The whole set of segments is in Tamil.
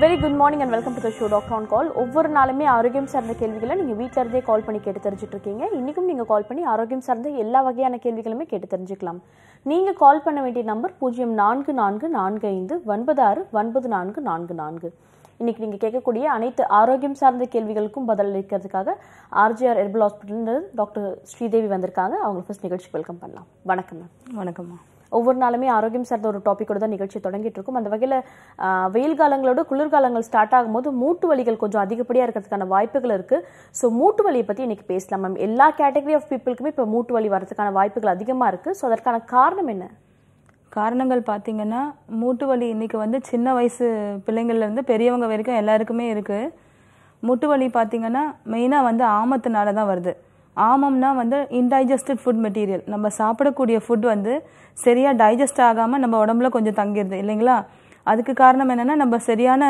Very good morning and welcome to the show doctor on call ஒவ்வொரு நாளுமே ஆரோக்கியம் சார்ந்த கேள்விகளை நீங்கள் வீட்டில் இருந்தே கால் பண்ணி கேட்டு தெரிஞ்சுட்டு இருக்கீங்க இன்றைக்கும் நீங்கள் கால் பண்ணி ஆரோக்கியம் சார்ந்த எல்லா வகையான கேள்விகளுமே கேட்டு தெரிஞ்சுக்கலாம் நீங்கள் கால் பண்ண வேண்டிய நம்பர் பூஜ்ஜியம் நான்கு நான்கு நான்கு ஐந்து ஒன்பது ஆறு ஒன்பது நான்கு நான்கு நான்கு இன்னைக்கு நீங்கள் கேட்கக்கூடிய அனைத்து ஆரோக்கியம் சார்ந்த கேள்விகளுக்கும் பதில் அளிக்கிறதுக்காக RGR herbal hospital doctor Sridevi வந்திருக்காங்க அவங்க ஃபர்ஸ்ட் நிகழ்ச்சி வெல்கம் பண்ணலாம் வணக்கம் மேம் வணக்கம்மா ஒவ்வொரு நாளுமே ஆரோக்கியம் சார்ந்த ஒரு டாப்பிக்கோட தான் நிகழ்ச்சி தொடங்கிட்டு இருக்கும் அந்த வகையில் வெயில் காலங்களோட குளிர்காலங்கள் ஸ்டார்ட் ஆகும்போது மூட்டு வலிகள் கொஞ்சம் அதிகப்படியாக இருக்கிறதுக்கான வாய்ப்புகள் இருக்கு ஸோ மூட்டு வலியை பற்றி இன்னைக்கு பேசலாம் மேம் எல்லா கேட்டகரி ஆஃப் பீப்புளுக்குமே இப்போ மூட்டு வலி வரதுக்கான வாய்ப்புகள் அதிகமாக இருக்கு ஸோ அதற்கான காரணம் என்ன காரணங்கள் பார்த்தீங்கன்னா மூட்டு வலி இன்னைக்கு வந்து சின்ன வயசு பிள்ளைங்கள்ல இருந்து பெரியவங்க வரைக்கும் எல்லாருக்குமே இருக்கு மூட்டு வலி பார்த்தீங்கன்னா மெயினாக வந்து ஆமத்தினால தான் வருது ஆமம்னா வந்து இன்டைஜஸ்டட் ஃபுட் மெட்டீரியல் நம்ம சாப்பிடக்கூடிய ஃபுட் வந்து சரியாக டைஜஸ்ட் ஆகாமல் நம்ம உடம்புல கொஞ்சம் தங்கிடுது இல்லைங்களா அதுக்கு காரணம் என்னென்னா நம்ம சரியான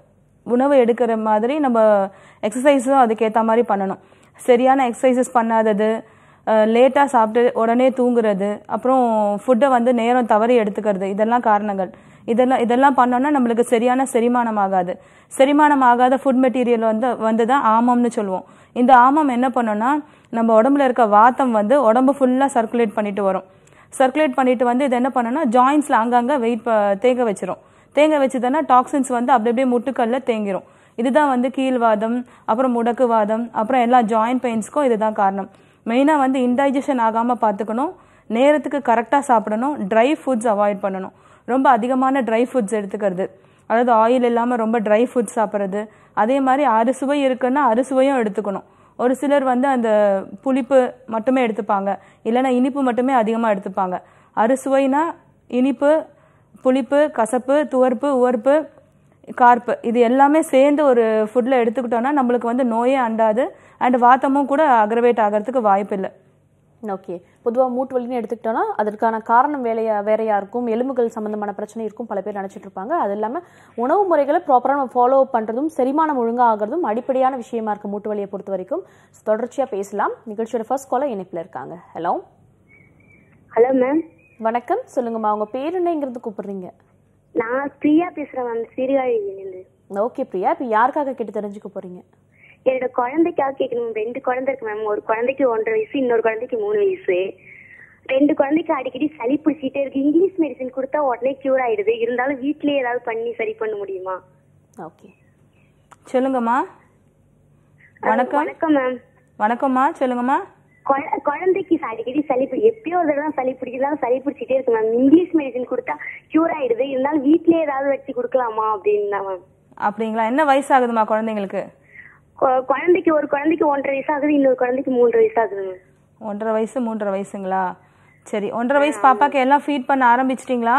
உணவு எடுக்கிற மாதிரி நம்ம எக்ஸசைஸும் அதுக்கேற்ற மாதிரி பண்ணணும் சரியான எக்ஸசைசஸ் பண்ணாதது லேட்டாக சாப்பிட்டு உடனே தூங்குறது அப்புறம் ஃபுட்டை வந்து நேரம் தவறி எடுத்துக்கிறது இதெல்லாம் காரணங்கள் இதெல்லாம் இதெல்லாம் பண்ணோன்னா நம்மளுக்கு சரியான செரிமானம் ஆகாது செரிமானம் ஆகாத ஃபுட் மெட்டீரியல் வந்து வந்து தான் ஆமம்னு சொல்லுவோம் இந்த ஆமம் என்ன பண்ணோன்னா நம்ம உடம்புல இருக்க வாத்தம் வந்து உடம்பு ஃபுல்லாக சர்க்குலேட் பண்ணிட்டு வரும் சர்க்குலேட் பண்ணிட்டு வந்து இது என்ன பண்ணோன்னா ஜாயின்ஸில் அங்கங்கே வெயிட் தேங்க வச்சிரும் தேங்க வச்சுதானா டாக்ஸின்ஸ் வந்து அப்படி அப்படியே முட்டுக்கல்ல தேங்கிரும் இதுதான் வந்து கீழ்வாதம் அப்புறம் முடக்குவாதம் அப்புறம் எல்லா ஜாயின்ட் பெயின்ஸ்க்கும் இதுதான் காரணம் மெயினாக வந்து இன்டைஜஷன் ஆகாமல் பார்த்துக்கணும் நேரத்துக்கு கரெக்டாக சாப்பிடணும் ட்ரை ஃபுட்ஸ் அவாய்ட் பண்ணணும் ரொம்ப அதிகமான ட்ரை ஃபுட்ஸ் எடுத்துக்கிறது அதாவது ஆயில் இல்லாமல் ரொம்ப ட்ரை ஃபுட்ஸ் சாப்பிட்றது அதே மாதிரி அறுசுவை இருக்குன்னா அறுசுவையும் எடுத்துக்கணும் ஒரு சிலர் வந்து அந்த புளிப்பு மட்டுமே எடுத்துப்பாங்க இல்லைன்னா இனிப்பு மட்டுமே அதிகமாக எடுத்துப்பாங்க அறுசுவைனா இனிப்பு புளிப்பு கசப்பு துவர்ப்பு உவர்ப்பு கார்ப்பு இது எல்லாமே சேர்ந்து ஒரு ஃபுட்டில் எடுத்துக்கிட்டோம்னா நம்மளுக்கு வந்து நோயே அண்டாது அண்ட் வாத்தமும் கூட அக்ரவேட் ஆகிறதுக்கு வாய்ப்பு இல்லை ஓகே பொதுவாக மூட்டு வலின்னு எடுத்துக்கிட்டோம்னா அதற்கான காரணம் வேலையா வேறையா இருக்கும் எலும்புகள் சம்பந்தமான பிரச்சனை இருக்கும் பல பேர் நினைச்சிட்டு இருப்பாங்க அது இல்லாமல் உணவு முறைகளை ப்ராப்பராக நம்ம ஃபாலோ அப் பண்ணுறதும் செரிமானம் ஒழுங்கா ஆகிறதும் அடிப்படையான விஷயமா இருக்கு மூட்டு வலியை பொறுத்த வரைக்கும் So, தொடர்ச்சியா பேசலாம் நிகழ்ச்சியோட ஃபர்ஸ்ட் காலர் இணைப்பில் இருக்காங்க ஹலோ ஹலோ மேம் வணக்கம் சொல்லுங்கம்மா உங்க பேர் என்னங்கிறது கூப்பிடுறீங்க நான் பிரியா பேசுறேன் மேம் சீர்காழியிலேருந்து ஓகே பிரியா இப்போ யாருக்காக கேட்டு தெரிஞ்சுக்க போறீங்க என்னோட குழந்தைக்காக கேட்கணும் ரெண்டு குழந்தை இருக்கு மேம் ஒரு குழந்தைக்கு ஒன்றரை வயசு இன்னொரு குழந்தைக்கு மூணு வயசு ரெண்டு குழந்தைக்கு அடிக்கடி சளி பிடிச்சிட்டே இருக்கு இங்கிலீஷ் மெடிசன் கொடுத்தா உடனே கியூர் ஆயிடுது இருந்தாலும் வீட்லயே ஏதாவது பண்ணி சரி பண்ண முடியுமா ஓகே சொல்லுங்கம்மா வணக்கம் வணக்கம் மேம் வணக்கம்மா சொல்லுங்கம்மா குழ- குழந்தைக்கு அடிக்கடி சளி பிடி எப்பயோ ஒரு தடவை சளி பிடிக்குதான் சளி பிடிச்சிட்டே இருக்கு மேம் இங்கிலீஷ் மெடிசன் கொடுத்தா கியூர் ஆயிடுது இருந்தாலும் வீட்லயே ஏதாவது வச்சு கொடுக்கலாமா அப்படின்னு தான் மேம் அப்படிங்களா என்ன வயசாகுதுமா குழந்தைங்களுக்கு கொ- குழந்தைக்கு ஒரு குழந்தைக்கு ஒன்றரை வயசு ஆகுது இன்னொரு குழந்தைக்கு மூன்றரை வயசு ஆகுது மேம் ஒன்றரை வயசு மூன்றரை வயசுங்களா சரி ஒன்றரை வயசு பாப்பாக்கு எல்லாம் ஃபீட் பண்ண ஆரம்பிச்சிட்டிங்களா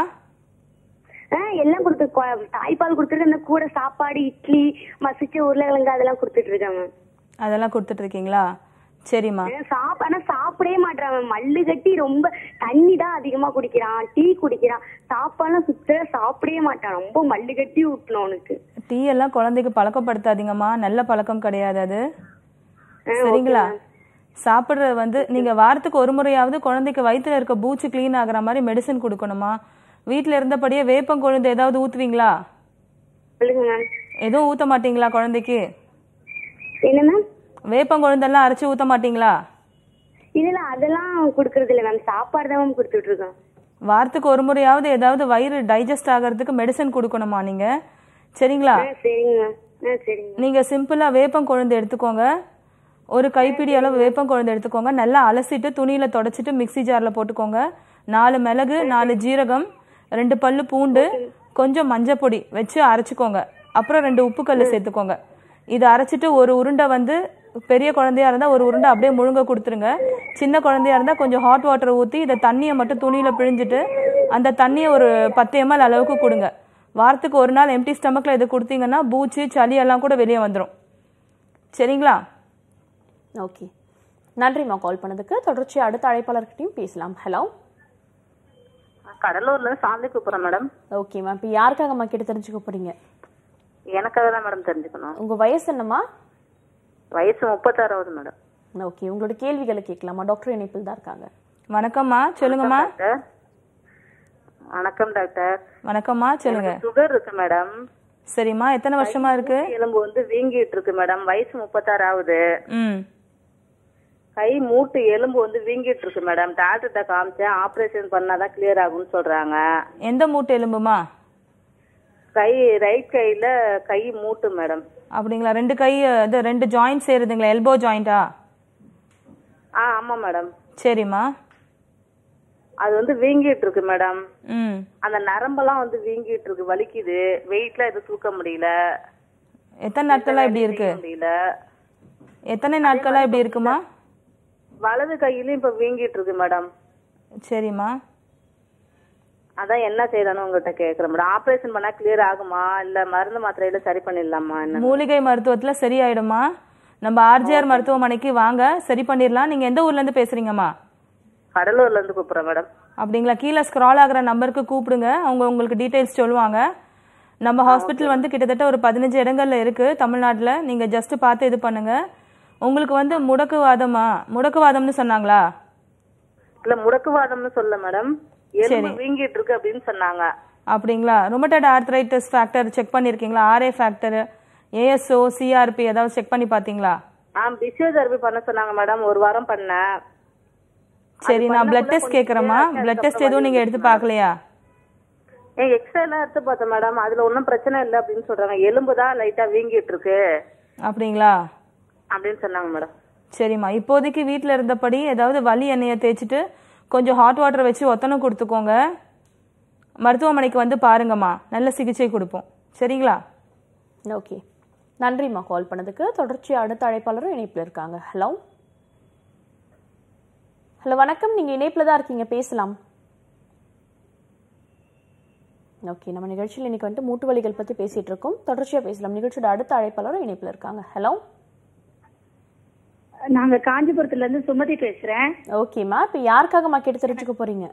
ஆ எல்லாம் கொடுத்து கொ- தாய்ப்பால் கொடுத்துட்டு இந்த கூட சாப்பாடு இட்லி மசிச்ச உருளைக்கிழங்கு அதெல்லாம் கொடுத்துட்டு இருக்கேன் மேம் அதெல்லாம் கொடுத்துட்டு இருக்கீங்களா சரிம்மா ஆ, சாப் ஆனா சாப்பிடவே மாட்டான் மேம் மல்லு கட்டி ரொம்ப தண்ணி தான் அதிகமா குடிக்கிறான் டீ குடிக்கிறான் சாப்பாடுலாம் சுத்த சாப்பிடவே மாட்டான் ரொம்ப மல்லு கட்டி ஊட்டணும் அவனுக்கு டீ எல்லாம் குழந்தைக்கு பழக்கப்படுத்தாதீங்கம்மா நல்ல பழக்கம் கிடையாது அது ஆ, சரிங்களா சாப்பிட்றது வந்து நீங்க வாரத்துக்கு ஒரு முறையாவது குழந்தைக்கு வயித்துல இருக்க பூச்சி க்ளீன் ஆகுற மாதிரி மெடிசன் கொடுக்கணுமா வீட்ல இருந்தபடியே வேப்பங்கொழுந்து ஏதாவது ஊத்துவீங்களா சொல்லுங்க மேம் எதுவும் ஊத்த மாட்டீங்களா குழந்தைக்கு என்ன மேம் வேப்பங்கொழுந்தெல்லாம் அரைச்சு ஊத்த மாட்டீங்களா இல்ல அதெல்லாம் கொடுக்கறது இல்ல மேம் சாப்பாடு தான் மேம் கொடுத்துட்டு இருக்கோம் வாரத்துக்கு ஒரு முறையாவது ஏதாவது வயிறு டைஜஸ்ட் ஆகிறதுக்கு மெடிசன் கொடுக்கணுமா நீங்க சரிங்களா ஆ சரிங்க மேம் ஆ சரிங்க நீங்க சிம்பிளா வேப்பம் கொழுந்து எடுத்துக்கோங்க ஒரு கைப்பிடி அளவு வேப்பம் கொழுந்து எடுத்துக்கோங்க நல்லா அலசிட்டு துணியில தொடச்சிட்டு மிக்ஸி ஜார்ல போட்டுக்கோங்க நாலு மிளகு நாலு ஜீரகம் ரெண்டு பல்லு பூண்டு கொஞ்சம் மஞ்சள் பொடி வச்சு அரைச்சிக்கோங்க அப்புறம் ரெண்டு உப்பு கல் சேர்த்துக்கோங்க இதை அரைச்சிட்டு ஒரு உருண்டை வந்து பெரிய குழந்தையா இருந்தா ஒரு உருண்டை அப்படியே முழுங்க கொடுத்துருங்க சின்ன குழந்தையா இருந்தா கொஞ்சம் ஹாட் வாட்டர் ஊற்றி இதை தண்ணியை மட்டும் துணியில பிழிஞ்சிட்டு அந்த தண்ணியை ஒரு பத்து எம்எல் அளவுக்கு கொடுங்க வாரத்துக்கு ஒரு நாள் எம்டி ஸ்டமக்ல இது கொடுத்தீங்கன்னா பூச்சி சளி எல்லாம் கூட வெளியே வந்துடும் சரிங்களா ஓகே நன்றிம்மா கால் பண்ணதுக்கு தொடர்ச்சி அடுத்த அழைப்பாளர்கிட்டையும் பேசலாம் ஹலோ கடலூர்ல இருந்து சாந்தி கூப்பிடுறேன் மேடம் ஓகேம்மா இப்போ யாருக்காகம்மா கேட்டு தெரிஞ்சுக்க போறீங்க எனக்காக தான் மேடம் தெரிஞ்சுக்கணும் உங்க வயசு என்னம்மா வயசு முப்பத்தாறாவது மேடம் ஓகே உங்களோட கேள்விகளை கேட்கலாமா டாக்டர் இணைப்பில் தான் இருக்காங்க வணக்கம்மா சொல்லுங்கம்மா டாக்டர் வணக்கம் டாக்டர் வணக்கம்மா சொல்லுங்க சுகர் இருக்கு மேடம் சரிம்மா எத்தனை வருஷமா இருக்கு எலும்பு வந்து வீங்கிட்டு இருக்கு மேடம் வயசு முப்பத்தாறு ஆகுது ம் கை மூட்டு எலும்பு வந்து வீங்கிட்டு இருக்கு மேடம் டாக்டர்கிட்ட காமிச்சேன் ஆபரேஷன் பண்ணாதான் கிளியர் ஆகும்னு சொல்றாங்க எந்த மூட்டு எலும்புமா கை ரைட் கையில கை மூட்டு மேடம் அப்படிங்களா ரெண்டு கை இது ரெண்டு ஜாயிண்ட் சேருதுங்களா எல்போ ஜாயிண்டா ஆ ஆமா மேடம் சரிம்மா அது வந்து வீங்கிட்டு இருக்கு மேடம் ம் அந்த நரம்பெல்லாம் வந்து வீங்கிட்டு இருக்கு வலிக்குது வெயிட்ல எதுவும் தூக்க முடியல எத்தனை நாட்களா இப்படி இருக்கு செய்ய முடியல எத்தனை நாட்களா இப்படி இருக்குமா வலது கையிலயும் இப்ப வீங்கிட்டு இருக்கு மேடம் சரிம்மா அதான் என்ன செய்யணும் உங்ககிட்ட கேக்குறேன் மேடம் ஆபரேஷன் பண்ணா கிளியர் ஆகுமா இல்ல மருந்து மாத்திரையில சரி பண்ணிடலாமா என்ன மூலிகை மருத்துவத்துல சரியாயிடுமா நம்ம ஆர்ஜிஆர் மருத்துவமனைக்கு வாங்க சரி பண்ணிடலாம் நீங்க எந்த ஊர்ல இருந்து பேசுறீங்கம்மா கடலூர்ல இருந்து கூப்பிடுறேன் மேடம் அப்படிங்களா கீழே ஸ்க்ரால் ஆகுற நம்பருக்கு கூப்பிடுங்க அவங்க உங்களுக்கு டீடைல்ஸ் சொல்லுவாங்க நம்ம ஹாஸ்பிட்டல் வந்து கிட்டத்தட்ட ஒரு பதினஞ்சு இடங்கள்ல இருக்கு தமிழ்நாட்டுல நீங்க ஜஸ்ட் பார்த்து இது பண்ணுங்க உங்களுக்கு வந்து முடக்குவாதமா முடக்குவாதம்னு சொன்னாங்களா இல்ல முடக்குவாதம்னு சொல்ல மேடம் எலும்பு வீங்கிட்டு இருக்கு அப்படின்னு சொன்னாங்க அப்படிங்களா ரொமட்டட் ஆர்த்ரைட்டிஸ் ஃபேக்டர் செக் பண்ணியிருக்கீங்களா ஆர்ஏ ஃபேக்டர் ஏஎஸ்ஓ சிஆர்பி ஏதாவது செக் பண்ணி பார்த்தீங்களா ஆ பிசியோதெரபி பண்ண சொன்னாங்க மேடம் ஒரு வாரம் பண்ணேன் சரி நான் பிளட் டெஸ்ட் கேட்குறேம்மா பிளட் டெஸ்ட் எதுவும் நீங்கள் எடுத்து பார்க்கலையா ஏன் எக்ஸ்ரே எல்லாம் எடுத்து பார்த்தேன் மேடம் அதுல ஒன்றும் பிரச்சனை இல்லை அப்படின்னு சொல்றாங்க எலும்பு தான் லைட்டா வீங்கிட்டு இருக்கு அப்படிங்களா அப்படின்னு சொன்னாங்க மேடம் சரிம்மா இப்போதைக்கு வீட்டில் இருந்தபடி ஏதாவது வலி எண்ணெயை தேய்ச்சிட்டு கொஞ்சம் ஹாட் வாட்டர் வச்சு ஒத்தனை கொடுத்துக்கோங்க மருத்துவமனைக்கு வந்து பாருங்கம்மா நல்ல சிகிச்சை கொடுப்போம் சரிங்களா ஓகே நன்றிம்மா கால் பண்ணதுக்கு தொடர்ச்சி அடுத்த அழைப்பாளரும் இணைப்பில் இருக்காங்க ஹலோ ஹலோ வணக்கம் நீங்கள் இணைப்பில் தான் இருக்கீங்க பேசலாம் ஓகே நம்ம நிகழ்ச்சியில் இன்னைக்கு வந்துட்டு மூட்டு வலிகள் பற்றி பேசிகிட்டு இருக்கோம் தொடர்ச்சியாக பேசலாம் நிகழ்ச்சியோட அடுத்த அழைப்பாளரும் இணைப்பில் இருக்காங்க ஹலோ நாங்க காஞ்சிபுரத்துல இருந்து சுமதி பேசுறேன் ஓகேம்மா இப்போ யாருக்காகம்மா கேட்டு தெரிஞ்சுக்க போகிறீங்க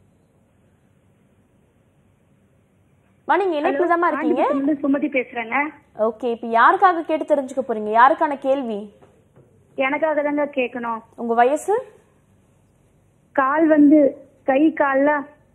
மா நீங்கள் இணைப்பில் தாம்மா இருக்கீங்க காஞ்சிபுரத்துல இருந்து சுமதி பேசுறேங்க ஓகே இப்போ யாருக்காக கேட்டு தெரிஞ்சுக்க போகிறீங்க யாருக்கான கேள்வி எனக்காக தாங்க கேட்கணும் உங்கள் வயசு கால் வந்து கை கால்ல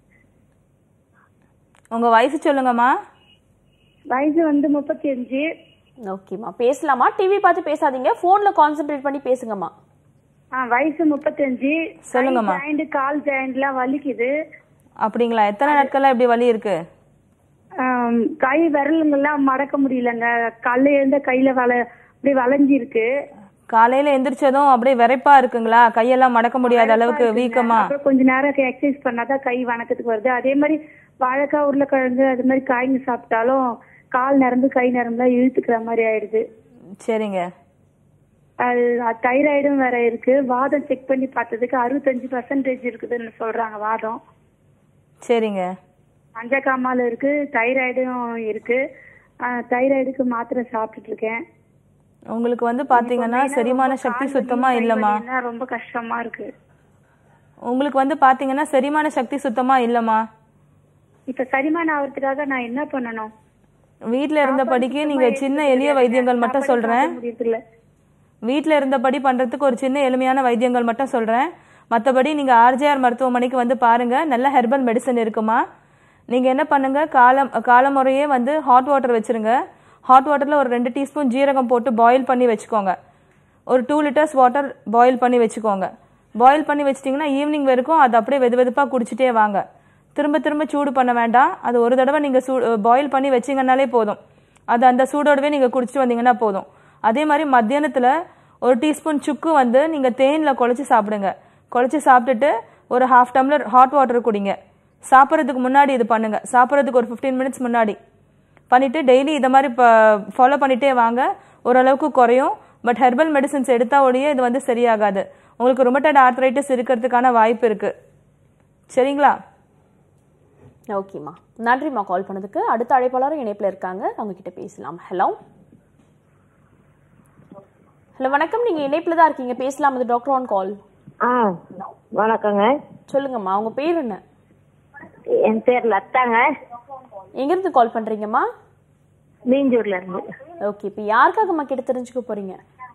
உங்கள் வயசு சொல்லுங்கம்மா வயசு வந்து முப்பத்தி அஞ்சு ஓகேம்மா பேசலாமா டிவி பார்த்து பேசாதீங்க ஃபோன்ல கான்சென்ட்ரேட் பண்ணி பேசுங்கம்மா ஆ, வயசு முப்பத்தஞ்சு சொல்லுங்கம்மா. ஜாயிண்ட் கால் ஜாயிண்ட்லாம் வலிக்குது அப்படிங்களா எத்தனை நாட்களா இப்படி வலி இருக்கு ஆம், கை விரலுங்கெல்லாம் மடக்க முடியலங்க காலைல எழுந்த கையில வள அப்படி வளைஞ்சிருக்கு காலையில எந்திரிச்சதும் அப்படியே விரைப்பா இருக்குங்களா கையெல்லாம் மடக்க முடியாத அளவுக்கு வீக்கமா அப்புறம் கொஞ்ச நேரம் எக்ஸசைஸ் பண்ணாதான் கை வணக்கத்துக்கு வருது அதே மாதிரி வாழைக்காய் உருளைக்கிழங்கு அது மாதிரி காய்ங்க சாப்பிட்டாலும் கால் நரம்பு கை நரம்புலாம் இழுத்துக்கிற மாதிரி ஆயிடுது சரிங்க அது தைராய்டும் வேற இருக்கு வாதம் செக் பண்ணி பார்த்ததுக்கு அறுபத்தஞ்சு பர்சன்டேஜ் இருக்குதுன்னு சொல்றாங்க வாதம் சரிங்க மஞ்சக்காமால இருக்கு தைராய்டும் இருக்கு தைராய்டுக்கு மாத்திரை சாப்பிட்டுட்டு இருக்கேன் உங்களுக்கு வந்து பாத்தீங்கன்னா செரிமான சக்தி சுத்தமா இல்லம்மா என்ன ரொம்ப கஷ்டமா இருக்கு உங்களுக்கு வந்து பாத்தீங்கன்னா செரிமான சக்தி சுத்தமா இல்லம்மா இப்ப சரிமான ஆகிறதுக்காக நான் என்ன பண்ணணும் வீட்ல இருந்தபடிக்கு நீங்க சின்ன எளிய வைத்தியங்கள் மட்டும் சொல்றேன் முடியறதில்ல வீட்ல இருந்தபடி பண்றதுக்கு ஒரு சின்ன எளிமையான வைத்தியங்கள் மட்டும் சொல்றேன் மற்றபடி நீங்க ஆர்ஜிஆர் மருத்துவமனைக்கு வந்து பாருங்க நல்ல ஹெர்பல் மெடிசன் இருக்குமா நீங்க என்ன பண்ணுங்க காலம் காலமுறையே வந்து ஹாட் வாட்டர் வச்சிருங்க ஹாட் வாட்டர்ல ஒரு ரெண்டு டீஸ்பூன் ஜீரகம் போட்டு பாயில் பண்ணி வச்சுக்கோங்க ஒரு டூ லிட்டர்ஸ் வாட்டர் பாயில் பண்ணி வச்சுக்கோங்க பாயில் பண்ணி வச்சிட்டிங்கன்னா ஈவினிங் வரைக்கும் அது அப்படியே வெது வெதுப்பாக குடிச்சிட்டே வாங்க திரும்ப திரும்ப சூடு பண்ண வேண்டாம் அது ஒரு தடவை நீங்கள் சூ பாயில் பண்ணி வச்சிங்கனாலே போதும் அது அந்த சூடோடவே நீங்கள் குடிச்சிட்டு வந்தீங்கன்னா போதும் அதே மாதிரி மத்தியானத்தில் ஒரு டீஸ்பூன் சுக்கு வந்து நீங்கள் தேனில் குழச்சி சாப்பிடுங்க குழச்சி சாப்பிட்டுட்டு ஒரு ஹாஃப் டம்ளர் ஹாட் வாட்டர் குடிங்க சாப்பிட்றதுக்கு முன்னாடி இது பண்ணுங்க சாப்பிட்றதுக்கு ஒரு ஃபிஃப்டீன் மினிட்ஸ் முன்னாடி பண்ணிட்டு டெய்லி இதை மாதிரி ஃபாலோ பண்ணிட்டே வாங்க ஓரளவுக்கு குறையும் பட் ஹெர்பல் மெடிசன்ஸ் எடுத்தா ஒழிய இது வந்து சரியாகாது உங்களுக்கு ருமட்டட் ஆர்த்ரைட்டிஸ் இருக்கிறதுக்கான வாய்ப்பு இருக்கு சரிங்களா ஓகேம்மா நன்றிம்மா கால் பண்ணதுக்கு அடுத்த அழைப்பாளரும் இணைப்பில் இருக்காங்க அவங்க கிட்ட பேசலாம் ஹலோ ஹலோ வணக்கம் நீங்க இணைப்பில் தான் இருக்கீங்க பேசலாம் இது டாக்டர் ஆன் கால் ஆ வணக்கங்க சொல்லுங்கம்மா உங்க பேர் என்ன என் பேர் லத்தாங்க எங்கிருந்து கால் பண்றீங்கம்மா மீஞ்சூர்ல இருந்து ஓகே இப்போ யாருக்காகம்மா கிட்ட தெரிஞ்சுக்க போறீங்க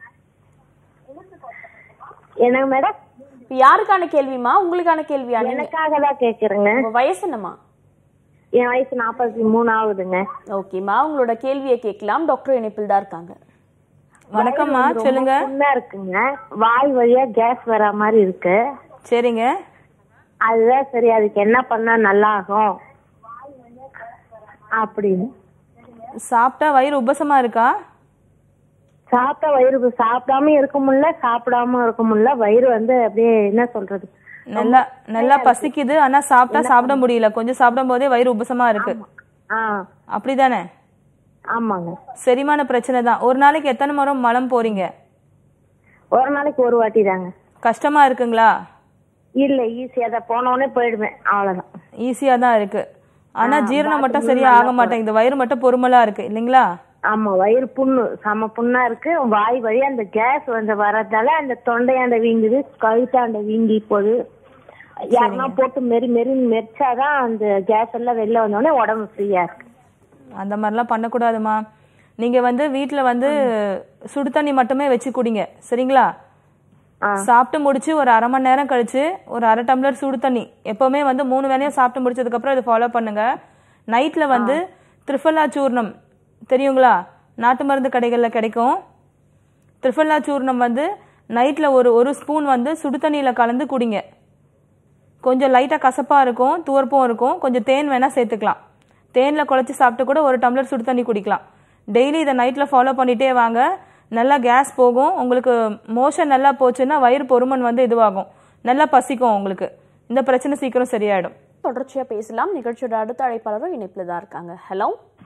என்னங்க மேடம் இப்போ யாருக்கான கேள்விமா உங்களுக்கான கேள்வியா நீங்க எனக்காக தான் கேக்குறேங்க உங்க வயசு என்னம்மா என் வயசு நாற்பத்தி மூணு ஆகுதுங்க ஓகேம்மா உங்களோட கேள்வியை கேட்கலாம் டாக்டர் இணைப்பில் தான் இருக்காங்க வணக்கம்மா வயிறு வந்து சொல்லுங்க ரொம்ப புண்ணா இருக்குங்க வாய் வழியா கேஸ் வர மாதிரி இருக்கு சரிங்க அதுதான் சரி அதுக்கு என்ன பண்ணா நல்லா ஆகும் அப்படின்னு சாப்பிட்டா வயிறு உபசமா இருக்கா சாப்பிட்டா வயிறு சாப்பிடாம இருக்க முடியல சாப்பிடாம இருக்க முடியல வயிறு வந்து அப்படியே என்ன சொல்றது நல்லா நல்லா பசிக்குது ஆனா சாப்பிட்டா சாப்பிட முடியல கொஞ்சம் சாப்பிடும் போதே வயிறு உபசமா இருக்கு ஆ அப்படிதானே ஆமாங்க செரிமான பிரச்சனை தான் ஒரு நாளைக்கு எத்தனை முறை மலம் போறீங்க ஒரு நாளைக்கு ஒரு வாட்டி தாங்க கஷ்டமா இருக்குங்களா இல்ல ஈஸியா தான் போன உடனே போயிடுவேன் அவ்வளவுதான் ஈஸியா தான் இருக்கு ஆனா ஜீரணம் மட்டும் சரியா ஆக மாட்டேங்குது வயிறு மட்டும் பொறுமலா இருக்கு இல்லைங்களா ஆமா வயிறு புண்ணு செம புண்ணா இருக்கு வாய் வழியா அந்த கேஸ் வந்து வர்றதால அந்த தொண்டையாண்ட வீங்குது கழுத்தாண்ட வீங்கி போகுது யாருன்னா போட்டு மெரி மெரி மெரிச்சாதான் அந்த கேஸ் எல்லாம் வெளில வந்தோடனே உடம்பு ஃப்ரீயா இருக்கு அந்த மாதிரிலாம் பண்ணக்கூடாதுமா நீங்க வந்து வீட்ல வந்து சுடு தண்ணி மட்டுமே வச்சு குடிங்க சரிங்களா சாப்பிட்டு முடிச்சு ஒரு அரை மணி நேரம் கழிச்சு ஒரு அரை டம்ளர் சுடு தண்ணி எப்பவுமே வந்து மூணு வேளையும் சாப்பிட்டு முடிச்சதுக்கு அப்புறம் இதை ஃபாலோ பண்ணுங்க நைட்ல வந்து திரிஃபல்லா சூர்ணம் தெரியுங்களா நாட்டு மருந்து கடைகள்ல கிடைக்கும் திரிஃபல்லா சூர்ணம் வந்து நைட்ல ஒரு ஒரு ஸ்பூன் வந்து சுடு தண்ணியில கலந்து குடிங்க கொஞ்சம் லைட்டாக கசப்பாக இருக்கும் துவர்ப்பும் இருக்கும் கொஞ்சம் தேன் வேணால் சேர்த்துக்கலாம் தேனில் குழச்சி சாப்பிட்டு கூட ஒரு டம்ளர் சுடு தண்ணி குடிக்கலாம் டெய்லி இதை நைட்டில் ஃபாலோ பண்ணிகிட்டே வாங்க நல்லா கேஸ் போகும் உங்களுக்கு மோஷன் நல்லா போச்சுன்னா வயிறு பொறுமன் வந்து இதுவாகும் நல்லா பசிக்கும் உங்களுக்கு இந்த பிரச்சனை சீக்கிரம் சரியாயிடும் தொடர்ச்சியா பேசலாம் நிகழ்ச்சியோட அடுத்த அழைப்பாளரும் இணைப்பில் தான் இருக்காங்க ஹலோ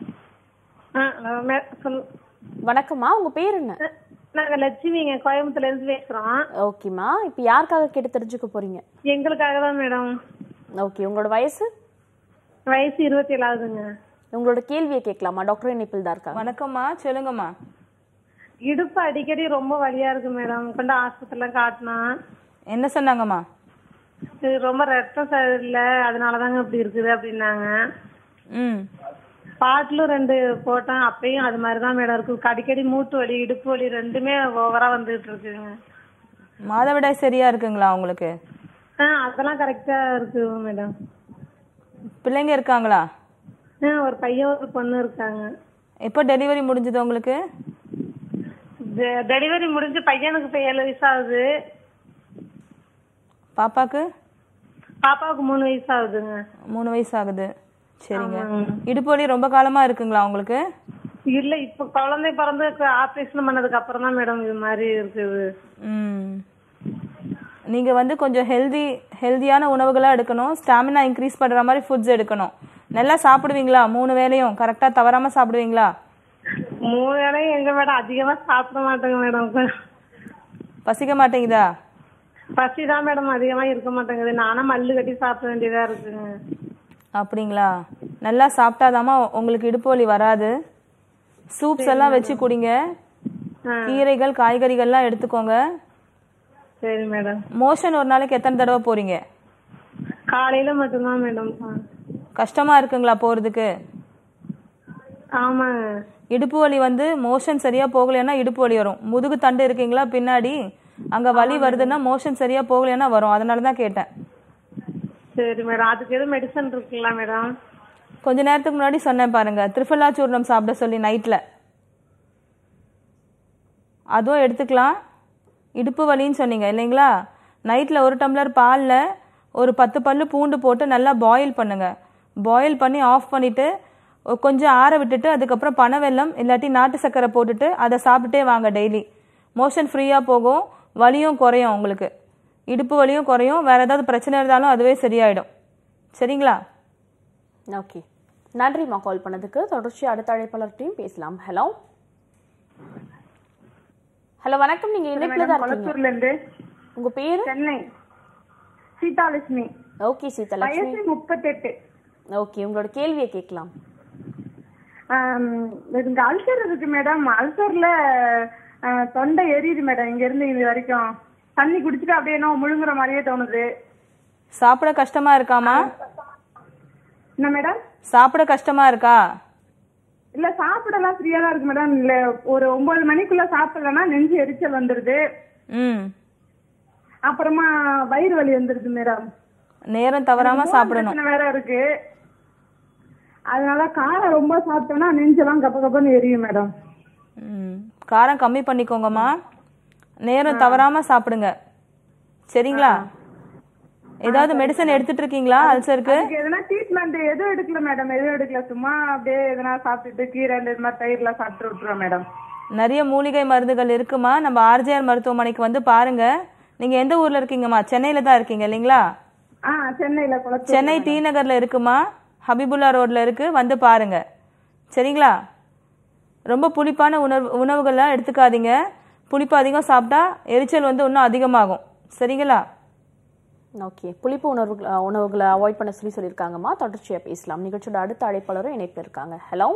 வணக்கம்மா உங்க பேர் என்ன நாங்க லட்சுமிங்க கோயம்புத்தூர்ல இருந்து பேசுறோம் ஓகேம்மா இப்போ யாருக்காக கேட்டு தெரிஞ்சுக்க போறீங்க எங்களுக்காக தான் மேடம் ஓகே உங்களோட வயசு வயசு இருபத்தி ஏழு ஆகுதுங்க உங்களோட கேள்வியை கேட்கலாமா டாக்டர் இணைப்பில் தான் இருக்காங்க வணக்கம்மா சொல்லுங்கம்மா இடுப்பு அடிக்கடி ரொம்ப வலியா இருக்கு மேடம் கொண்டு ஆஸ்பத்திரில காட்டினா என்ன சொன்னாங்கம்மா இது ரொம்ப ரத்தம் சரியில்லை அதனாலதாங்க இப்படி இருக்குது அப்படின்னாங்க ம் பாட்டிலும் ரெண்டு போட்டேன் அப்பயும் அது மாதிரி தான் மேடம் இருக்கு அடிக்கடி மூட்டு வலி இடுப்பு வலி ரெண்டுமே ஓவரா வந்துட்டு இருக்குங்க மாதவிடாய் சரியா இருக்குங்களா உங்களுக்கு ஆ அதெல்லாம் கரெக்டா இருக்கு மேடம் பிள்ளைங்க இருக்காங்களா ஆ ஒரு பையன் ஒரு பொண்ணு இருக்காங்க எப்போ டெலிவரி முடிஞ்சது உங்களுக்கு டெலிவரி முடிஞ்சு பையனுக்கு இப்போ ஏழு வயசு ஆகுது பாப்பாக்கு பாப்பாவுக்கு மூணு வயசு ஆகுதுங்க மூணு வயசு ஆகுது சரிங்க இடுப்பு வலி ரொம்ப காலமா இருக்குங்களா உங்களுக்கு இல்ல இப்ப குழந்தை பிறந்து ஆபரேஷன் பண்ணதுக்கு அப்புறம் தான் மேடம் இது மாதிரி இருக்குது ம் நீங்க வந்து கொஞ்சம் ஹெல்தி ஹெல்தியான உணவுகளா எடுக்கணும் ஸ்டாமினா இன்க்ரீஸ் பண்ற மாதிரி ஃபுட்ஸ் எடுக்கணும் நல்லா சாப்பிடுவீங்களா மூணு வேளையும் கரெக்டா தவறாம சாப்பிடுவீங்களா மூணு வேளையும் எங்க மேடம் அதிகமா சாப்பிட மாட்டேங்க மேடம் பசிக்க மாட்டேங்குதா பசி தான் மேடம் அதிகமா இருக்க மாட்டேங்குது நானும் மல்லு கட்டி சாப்பிட வேண்டியதா இருக்குங்க அப்படிங்களா நல்லா சாப்பிட்டாதாம்மா உங்களுக்கு இடுப்பு வலி வராது சூப்ஸ் எல்லாம் வச்சு குடிங்க கீரைகள் காய்கறிகள்லாம் எடுத்துக்கோங்க சரி மேடம் மோஷன் ஒரு நாளைக்கு எத்தனை தடவை போறீங்க காலையில மட்டும்தான் மேடம் கஷ்டமா இருக்குங்களா போறதுக்கு ஆமாங்க இடுப்பு வலி வந்து மோஷன் சரியா போகலைன்னா இடுப்பு வலி வரும் முதுகு தண்டு இருக்கீங்களா பின்னாடி அங்க வலி வருதுன்னா மோஷன் சரியா போகலைன்னா வரும் அதனால தான் கேட்டேன் சரி மேடம் அதுக்கு எதுவும் மெடிசன் இருக்குங்களா மேடம் கொஞ்ச நேரத்துக்கு முன்னாடி சொன்னேன் பாருங்க திரிஃபலா சூர்ணம் சாப்பிட சொல்லி நைட்ல அதுவும் எடுத்துக்கலாம் இடுப்பு வலின்னு சொன்னீங்க இல்லைங்களா நைட்ல ஒரு டம்ளர் பால்ல ஒரு பத்து பல்லு பூண்டு போட்டு நல்லா பாயில் பண்ணுங்க பாயில் பண்ணி ஆஃப் பண்ணிட்டு ஒ- கொஞ்சம் ஆற விட்டுட்டு அதுக்கப்புறம் பனவெல்லம் இல்லாட்டி நாட்டு சர்க்கரை போட்டுட்டு அதை சாப்பிட்டே வாங்க டெய்லி மோஷன் ஃப்ரீயா போகும் வலியும் குறையும் உங்களுக்கு இடுப்பு வலியும் குறையும் வேற ஏதாவது பிரச்சனை இருந்தாலும் அதுவே சரியாயிடும் சரிங்களா ஓகே நன்றிம்மா கால் பண்ணதுக்கு தொடர்ச்சி அடுத்த அழைப்பாளர்கிட்டையும் பேசலாம் ஹலோ ஹலோ வணக்கம் நீங்க இணைப்புல தான் இருக்கீங்க கொளத்தூர்ல இருந்து உங்க பேரு சென்னை சீதாலட்சுமி ஓகே சீதலட்சுமி வயசு முப்பத்தெட்டு ஓகே உங்களோட கேள்வியை கேட்கலாம் ஆம், இங்க அல்சர் இருக்கு மேடம் அல்சர்ல ஆ, தொண்டை எரியுது மேடம் இங்க இருந்து இது வரைக்கும் தண்ணி குடிச்சிட்டு அப்படியே என்ன முழுங்குற மாதிரியே தோணுது சாப்பிட கஷ்டமா இருக்காமா என்ன மேடம் சாப்பிட கஷ்டமா இருக்கா இல்ல சாப்பிடலாம் ஃப்ரீயா தான் இருக்கு மேடம் இல்ல ஒரு ஒன்பது மணிக்குள்ள சாப்பிடலன்னா நெஞ்சு எரிச்சல் வந்துருது ம் அப்புறமா வயிறு வலி வந்துருது மேடம் நேரம் தவறாம சாப்பிடணும் பிரச்சனை வேற இருக்கு அதனால காரம் ரொம்ப சாப்பிட்டோம்னா நெஞ்செல்லாம் கப்ப கப்பன்னு எரியும் மேடம் ம் காரம் கம்மி பண்ணிக்கோங்கம்மா நேரம் தவறாம சாப்பிடுங்க சரிங்களா ஏதாவது மெடிசன் எடுத்துட்டு இருக்கீங்களா அல்சருக்கு அதுக்கு எதனா ட்ரீட்மெண்ட் எதுவும் எடுக்கல மேடம் எதுவும் எடுக்கல சும்மா அப்படியே எதனா சாப்பிட்டுட்டு கீரை இந்த மாதிரி தயிர்லாம் சாப்பிட்டு விட்டுருவோம் மேடம் நிறைய மூலிகை மருந்துகள் இருக்குமா நம்ம ஆர்ஜிஆர் மருத்துவமனைக்கு வந்து பாருங்க நீங்க எந்த ஊர்ல இருக்கீங்கம்மா சென்னையில தான் இருக்கீங்க இல்லைங்களா ஆ சென்னையில குளத்தூர் சென்னை டி நகர்ல இருக்குமா ஹபிபுல்லா ரோட்ல இருக்கு வந்து பாருங்க சரிங்களா ரொம்ப புளிப்பான உணவு உணவுகள்லாம் எடுத்துக்காதீங்க புளிப்பு அதிகம் சாப்பிட்டா எரிச்சல் வந்து இன்னும் அதிகமாகும் சரிங்களா ஓகே புளிப்பு உணவுகள் உணவுகளை அவாய்ட் பண்ண சொல்லி சொல்லியிருக்காங்கம்மா தொடர்ச்சியா பேசலாம் நிகழ்ச்சியோட அடுத்த அழைப்பாளரும் இணைப்பில் இருக்காங்க ஹலோ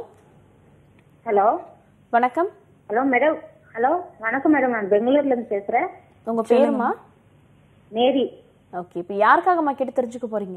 ஹலோ வணக்கம் ஹலோ மேடம் ஹலோ வணக்கம் மேடம் நான் பெங்களூர்ல இருந்து பேசுறேன் உங்க பேருமா மேரி ஓகே இப்போ யாருக்காகம்மா கேட்டு தெரிஞ்சுக்க போறீங்க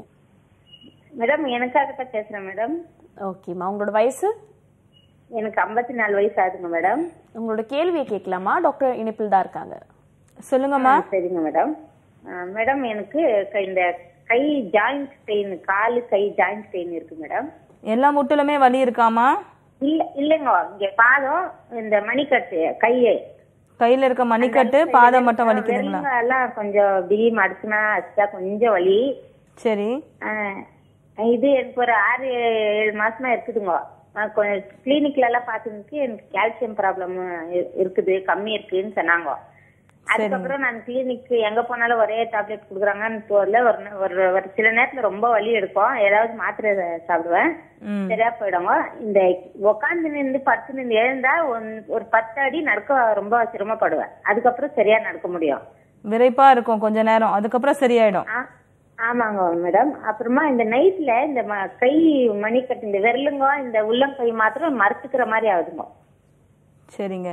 மேடம் எனக்காக தான் பேசுறேன் மேடம் ஓகேம்மா உங்களோட வயசு எனக்கு ஐம்பத்தி நாலு வயசு ஆகுதுங்க மேடம் உங்களோட கேள்வியை கேட்கலாமா டாக்டர் இணைப்பில் தான் இருக்காங்க சொல்லுங்கம்மா ஆ, சரிங்க மேடம் ஆ, மேடம் எனக்கு க- இந்த கை ஜாயிண்ட் பெயின் காலு கை ஜாயிண்ட் பெயின் இருக்கு மேடம் எல்லா முட்டிலுமே வலி இருக்காமா இல்ல இல்லைங்க இங்க பாதம் இந்த மணிக்கட்டு கையை கையில இருக்க மணிக்கட்டு பாதம் மட்டும் வலிக்குதுங்களா வெறுங்க எல்லாம் கொஞ்சம் பிடி மடுக்குனா அடிச்சா கொஞ்சம் வலி சரி ஆ, இது எனக்கு ஒரு ஆறு ஏழு மாசமா இருக்குதுங்க நான் கொஞ்சம் கிளினிக்ல எல்லாம் பார்த்ததுக்கு எனக்கு கால்சியம் ப்ராப்ளம் இருக்குது கம்மி இருக்குன்னு சொன்னாங்க அதுக்கப்புறம் நான் கிளினிக் எங்க போனாலும் ஒரே டேப்லெட் கொடுக்குறாங்கன்னு போகல ஒரு நே- ஒரு ஒரு சில நேரத்துல ரொம்ப வலி எடுக்கும் ஏதாவது மாத்திரை சாப்பிடுவேன் ம் சரியா போயிடுங்க இந்த உட்காந்து நின்று படுத்து நின்று எழுந்தா ஒன்- ஒரு பத்து அடி நடக்க ரொம்ப சிரமப்படுவேன் அதுக்கப்புறம் சரியா நடக்க முடியும் விரைப்பா இருக்கும் கொஞ்ச நேரம் அதுக்கப்புறம் சரியாயிடும் ஆ- ஆமாங்க மேடம் அப்புறமா இந்த நைட்ல இந்த ம- கை மணிக்கட்டு இந்த விரலுங்க இந்த உள்ளங்கை மாத்திரம் மறுத்துக்கிற மாதிரி ஆகுதுங்க சரிங்க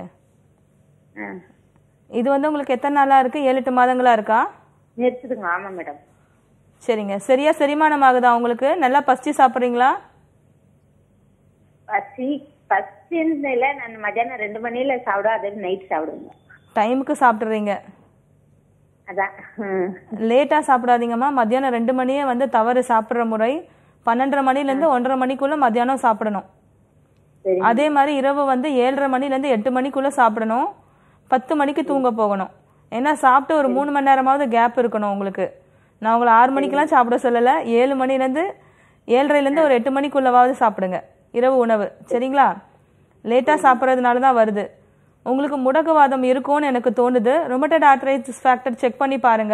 ஆ, இது வந்து உங்களுக்கு எத்தனை நாளா இருக்கு ஏழு எட்டு மாதங்களா இருக்கா நிறுத்துதுங்க ஆமா மேடம் சரிங்க சரியா செரிமானம் ஆகுதா உங்களுக்கு நல்லா பசிச்சு சாப்பிட்றீங்களா பசி பசில நான் மத்தியானம் ரெண்டு மணில சாப்பிடும் அதே நைட் சாப்பிடுவேங்க டைமுக்கு சாப்பிட்றீங்க அதான் ம். லேட்டாக சாப்பிடாதீங்கம்மா மத்தியானம் ரெண்டு மணியே வந்து தவறு சாப்பிட்ற முறை பன்னெண்டரை மணிலேருந்து ஒன்றரை மணிக்குள்ள மத்தியானம் சாப்பிடணும் சரி அதே மாதிரி இரவு வந்து ஏழரை மணிலேருந்து எட்டு மணிக்குள்ள சாப்பிடணும் பத்து மணிக்கு தூங்க போகணும் ஏன்னா சாப்பிட்டு ஒரு மூணு மணி நேரமாவது கேப் இருக்கணும் உங்களுக்கு நான் உங்களை ஆறு மணிக்கெல்லாம் சாப்பிட சொல்லலை ஏழு மணிலேருந்து ஏழரைலேருந்து ஒரு எட்டு மணிக்குள்ளவாவது சாப்பிடுங்க இரவு உணவு சரிங்களா லேட்டாக சாப்பிட்றதுனால தான் வருது உங்களுக்கு முடக்குவாதம் இருக்கும்னு எனக்கு தோணுது ரொமட்டட் ஆர்த்ரைட்டிஸ் ஃபேக்டர் செக் பண்ணி பாருங்க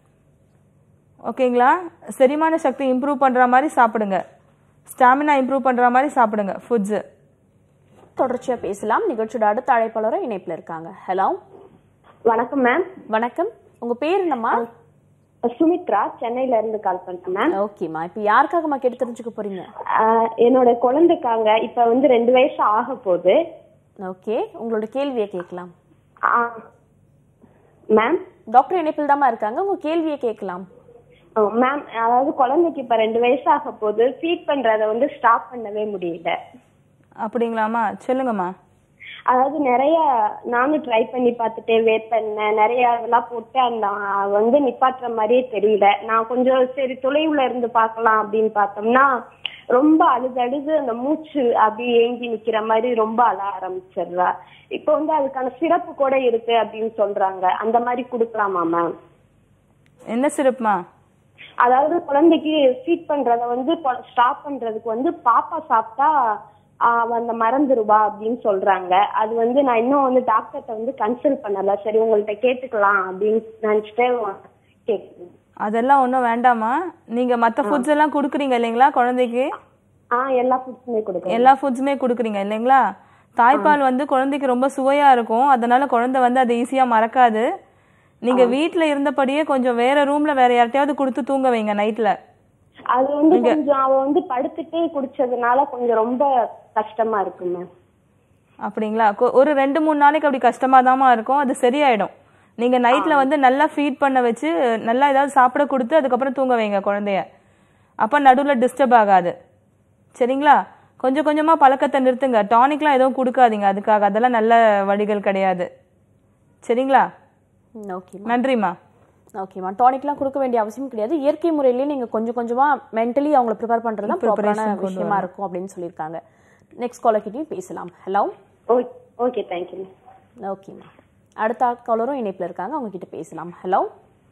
ஓகேங்களா செரிமான சக்தி இம்ப்ரூவ் பண்ணுற மாதிரி சாப்பிடுங்க ஸ்டாமினா இம்ப்ரூவ் பண்ணுற மாதிரி சாப்பிடுங்க ஃபுட்ஸு தொடர்ச்சியா பேசலாம் நிகழ்ச்சியோட அடுத்த அழைப்பாளரும் இணைப்பில் இருக்காங்க ஹலோ வணக்கம் மேம் வணக்கம் உங்க பேர் என்னம்மா சுமித்ரா சென்னையில இருந்து கால் பண்றேன் மேம் ஓகேம்மா இப்போ யாருக்காகம்மா கேட்டு தெரிஞ்சுக்க போறீங்க ஆஹ் என்னோட குழந்தைக்காங்க இப்ப வந்து ரெண்டு வயசு ஆக போகுது ஓகே உங்களோட கேள்வியை கேட்கலாம் ஆஹ் மேம் டாக்டர் இணைப்பில் தாம்மா இருக்காங்க உங்க கேள்வியை கேட்கலாம் ஓ, மேம் அதாவது குழந்தைக்கு இப்ப ரெண்டு வயசு ஆக போகுது ஃபீட் பண்றத வந்து ஸ்டாப் பண்ணவே முடியல அப்படிங்களாம்மா சொல்லுங்கம்மா அதாவது நிறைய நானும் ட்ரை பண்ணி பார்த்துட்டேன் வேப்பெண்ணெய் நிறைய இதெல்லாம் போட்டு அந்த ஆ, வந்து நிப்பாட்டுற மாதிரியே தெரியல நான் கொஞ்சம் சரி தொலைவுல இருந்து பார்க்கலாம் அப்படின்னு பார்த்தோம்னா ரொம்ப அழுது அழுது அந்த மூச்சு அப்படியே ஏங்கி நிக்கிற மாதிரி ரொம்ப அழ ஆரம்பிச்சிடுறா இப்போ வந்து அதுக்கான சிறப்பு கூட இருக்கு அப்படின்னு சொல்றாங்க அந்த மாதிரி கொடுக்கலாமா மேம் என்ன சிறப்புமா அதாவது குழந்தைக்கு ஃபீட் பண்றத வந்து ஸ்டாப் பண்றதுக்கு வந்து பாப்பா சாப்பிட்டா ஆஹ் அவ அந்த மறந்துருவா அப்படின்னு சொல்றாங்க அது வந்து நான் இன்னும் வந்து டாக்டர்கிட்ட வந்து கன்சல்ட் பண்ணல சரி உங்கள்ட்ட கேட்டுக்கலாம் அப்படின்னு நினைச்சிட்டு கேக்குறேன் அதெல்லாம் ஒன்றும் வேண்டாம்மா நீங்கள் மற்ற ஃபுட்ஸ் எல்லாம் கொடுக்குறீங்க இல்லைங்களா குழந்தைக்கு ஆஹ் எல்லா ஃபுட்ஸுமே கொடுக்குறேன் எல்லா ஃபுட்ஸுமே கொடுக்குறீங்க இல்லைங்களா தாய்ப்பால் வந்து குழந்தைக்கு ரொம்ப சுவையாக இருக்கும் அதனால குழந்தை வந்து அதை ஈஸியாக மறக்காது நீங்கள் வீட்டில் இருந்தபடியே கொஞ்சம் வேற ரூமில் வேற யார்ட்டையாவது கொடுத்து தூங்க வைங்க நைட்டில் அது வந்து கொஞ்சம் அவ வந்து படுத்துட்டே குடிச்சதுனால கொஞ்சம் ரொம்ப கஷ்டமா இருக்கு மேம் அப்படிங்களா கொ- ஒரு ரெண்டு மூணு நாளைக்கு அப்படி கஷ்டமாக தாம்மா இருக்கும் அது சரியாயிடும் நீங்கள் நைட்டில் வந்து நல்லா ஃபீட் பண்ண வச்சு நல்லா ஏதாவது சாப்பிட கொடுத்து அதுக்கப்புறம் தூங்க வைங்க குழந்தைய அப்போ நடுவில் டிஸ்டர்ப் ஆகாது சரிங்களா கொஞ்சம் கொஞ்சமாக பழக்கத்தை நிறுத்துங்க டானிக்லாம் எதுவும் கொடுக்காதீங்க அதுக்காக அதெல்லாம் நல்ல வழிகள் கிடையாது சரிங்களா ஓகே நன்றிம்மா ஓகேம்மா டானிக்லாம் கொடுக்க வேண்டிய அவசியம் கிடையாது இயற்கை முறையிலேயே நீங்க கொஞ்சம் கொஞ்சமா மென்டலி அவங்கள ப்ரிப்பேர் பண்றது தான் ப்ராப்பரான Preparation கொண்டு விஷயமா இருக்கும் அப்படின்னு சொல்லியிருக்காங்க நெக்ஸ்ட் காலர் கிட்டயும் பேசலாம் ஹலோ ஓகே தேங்க்யூ ஓகேம்மா அடுத்த காலரும் இணைப்புல இருக்காங்க அவங்க கிட்ட பேசலாம் ஹலோ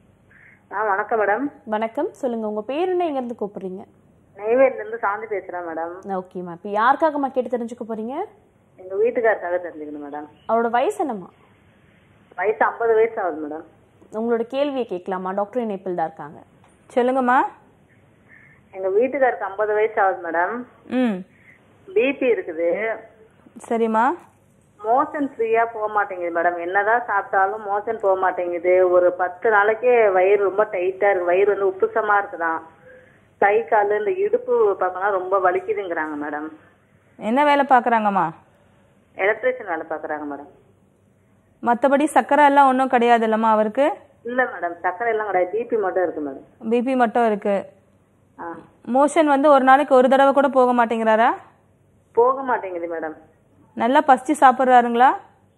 ஆ வணக்கம் மேடம் வணக்கம் சொல்லுங்க உங்க பேர் என்ன எங்க இருந்து கூப்பிடுறீங்க நெய்வேலில இருந்து சாந்தி பேசுறேன் மேடம் ஓகேம்மா இப்போ யாருக்காகம்மா கேட்டு தெரிஞ்சுக்க போறீங்க எங்க வீட்டுக்காரருக்காக தெரிஞ்சுக்கணும் மேடம் அவரோட வயசு என்னம்மா வயசு ஐம்பது வயசு ஆகுது மேடம் உங்களோட கேள்வியை கேட்கலாமா டாக்டர் இணைப்பில் தான் இருக்காங்க சொல்லுங்கம்மா எங்க வீட்டுக்காருக்கு ஐம்பது வயசு ஆகுது மேடம் ம் பிபி இருக்குது சரிம்மா மோஷன் ஃப்ரீயா போக மாட்டேங்குது மேடம் என்னதான் சாப்பிட்டாலும் மோஷன் போக மாட்டேங்குது ஒரு பத்து நாளைக்கே வயிறு ரொம்ப டைட்டா இருக்கு வயிறு வந்து உப்புசமா இருக்குதாம் கை கால் இந்த இடுப்பு பக்கம்லாம் ரொம்ப வலிக்குதுங்கிறாங்க மேடம் என்ன வேலை பார்க்குறாங்கம்மா எலக்ட்ரிஷியன் வேலை பாக்குறாங்க மேடம் மற்றபடி சர்க்கரை எல்லாம் ஒன்றும் கிடையாது இல்லைம்மா அவருக்கு இல்ல மேடம் சக்கரை எல்லாம் கிடையாது பிபி மட்டும் இருக்கு மேடம் பிபி மட்டும் இருக்கு ஆ மோஷன் வந்து ஒரு நாளைக்கு ஒரு தடவை கூட போக மாட்டேங்கிறாரா போக மாட்டேங்குது மேடம் நல்லா பசிச்சு சாப்பிட்றாருங்களா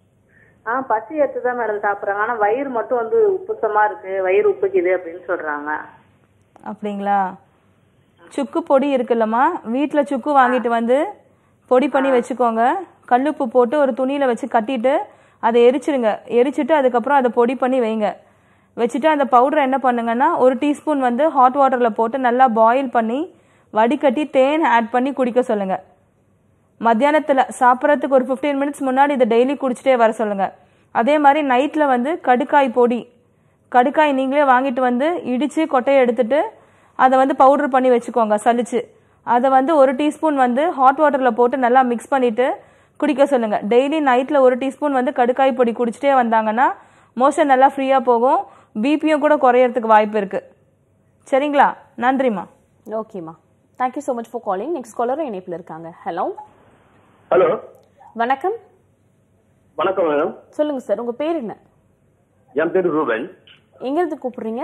ஆ பசி எடுத்து தான் மேடம் சாப்பிடுறாங்க ஆனா வயிறு மட்டும் வந்து உப்புசமா இருக்கு வயிறு உப்புக்குது அப்படின்னு சொல்றாங்க அப்படிங்களா சுக்கு பொடி இருக்குல்லம்மா வீட்டில் சுக்கு வாங்கிட்டு வந்து பொடி பண்ணி வச்சுக்கோங்க கல்லுப்பு போட்டு ஒரு துணியில் வச்சு கட்டிட்டு அதை எரிச்சிடுங்க எரிச்சிட்டு அதுக்கப்புறம் அதை பொடி பண்ணி வைங்க வச்சுட்டு அந்த பவுடரை என்ன பண்ணுங்கன்னா ஒரு டீஸ்பூன் வந்து ஹாட் வாட்டரில் போட்டு நல்லா பாயில் பண்ணி வடிகட்டி தேன் ஆட் பண்ணி குடிக்க சொல்லுங்கள் மத்தியானத்தில் சாப்பிட்றதுக்கு ஒரு ஃபிஃப்டீன் மினிட்ஸ் முன்னாடி இதை டெய்லி குடிச்சிட்டே வர சொல்லுங்கள் அதே மாதிரி நைட்டில் வந்து கடுக்காய் பொடி கடுக்காய் நீங்களே வாங்கிட்டு வந்து இடித்து கொட்டையை எடுத்துட்டு அதை வந்து பவுடர் பண்ணி வச்சுக்கோங்க சலிச்சு அதை வந்து ஒரு டீஸ்பூன் வந்து ஹாட் வாட்டரில் போட்டு நல்லா மிக்ஸ் பண்ணிவிட்டு குடிக்க சொல்லுங்கள் டெய்லி நைட்டில் ஒரு டீஸ்பூன் வந்து கடுக்காய் பொடி குடிச்சிட்டே வந்தாங்கன்னா மோஷன் நல்லா ஃப்ரீயாக போகும் பிபியும் கூட குறையறதுக்கு வாய்ப்பு இருக்குது சரிங்களா நன்றிம்மா ஓகேம்மா thank you so much for calling next காலரும் இணைப்பில் இருக்காங்க ஹலோ ஹலோ வணக்கம் வணக்கம் மேடம் சொல்லுங்க சார் உங்க பேர் என்ன என் பேர் ரூபன் எங்கிருந்து கூப்பிடுறீங்க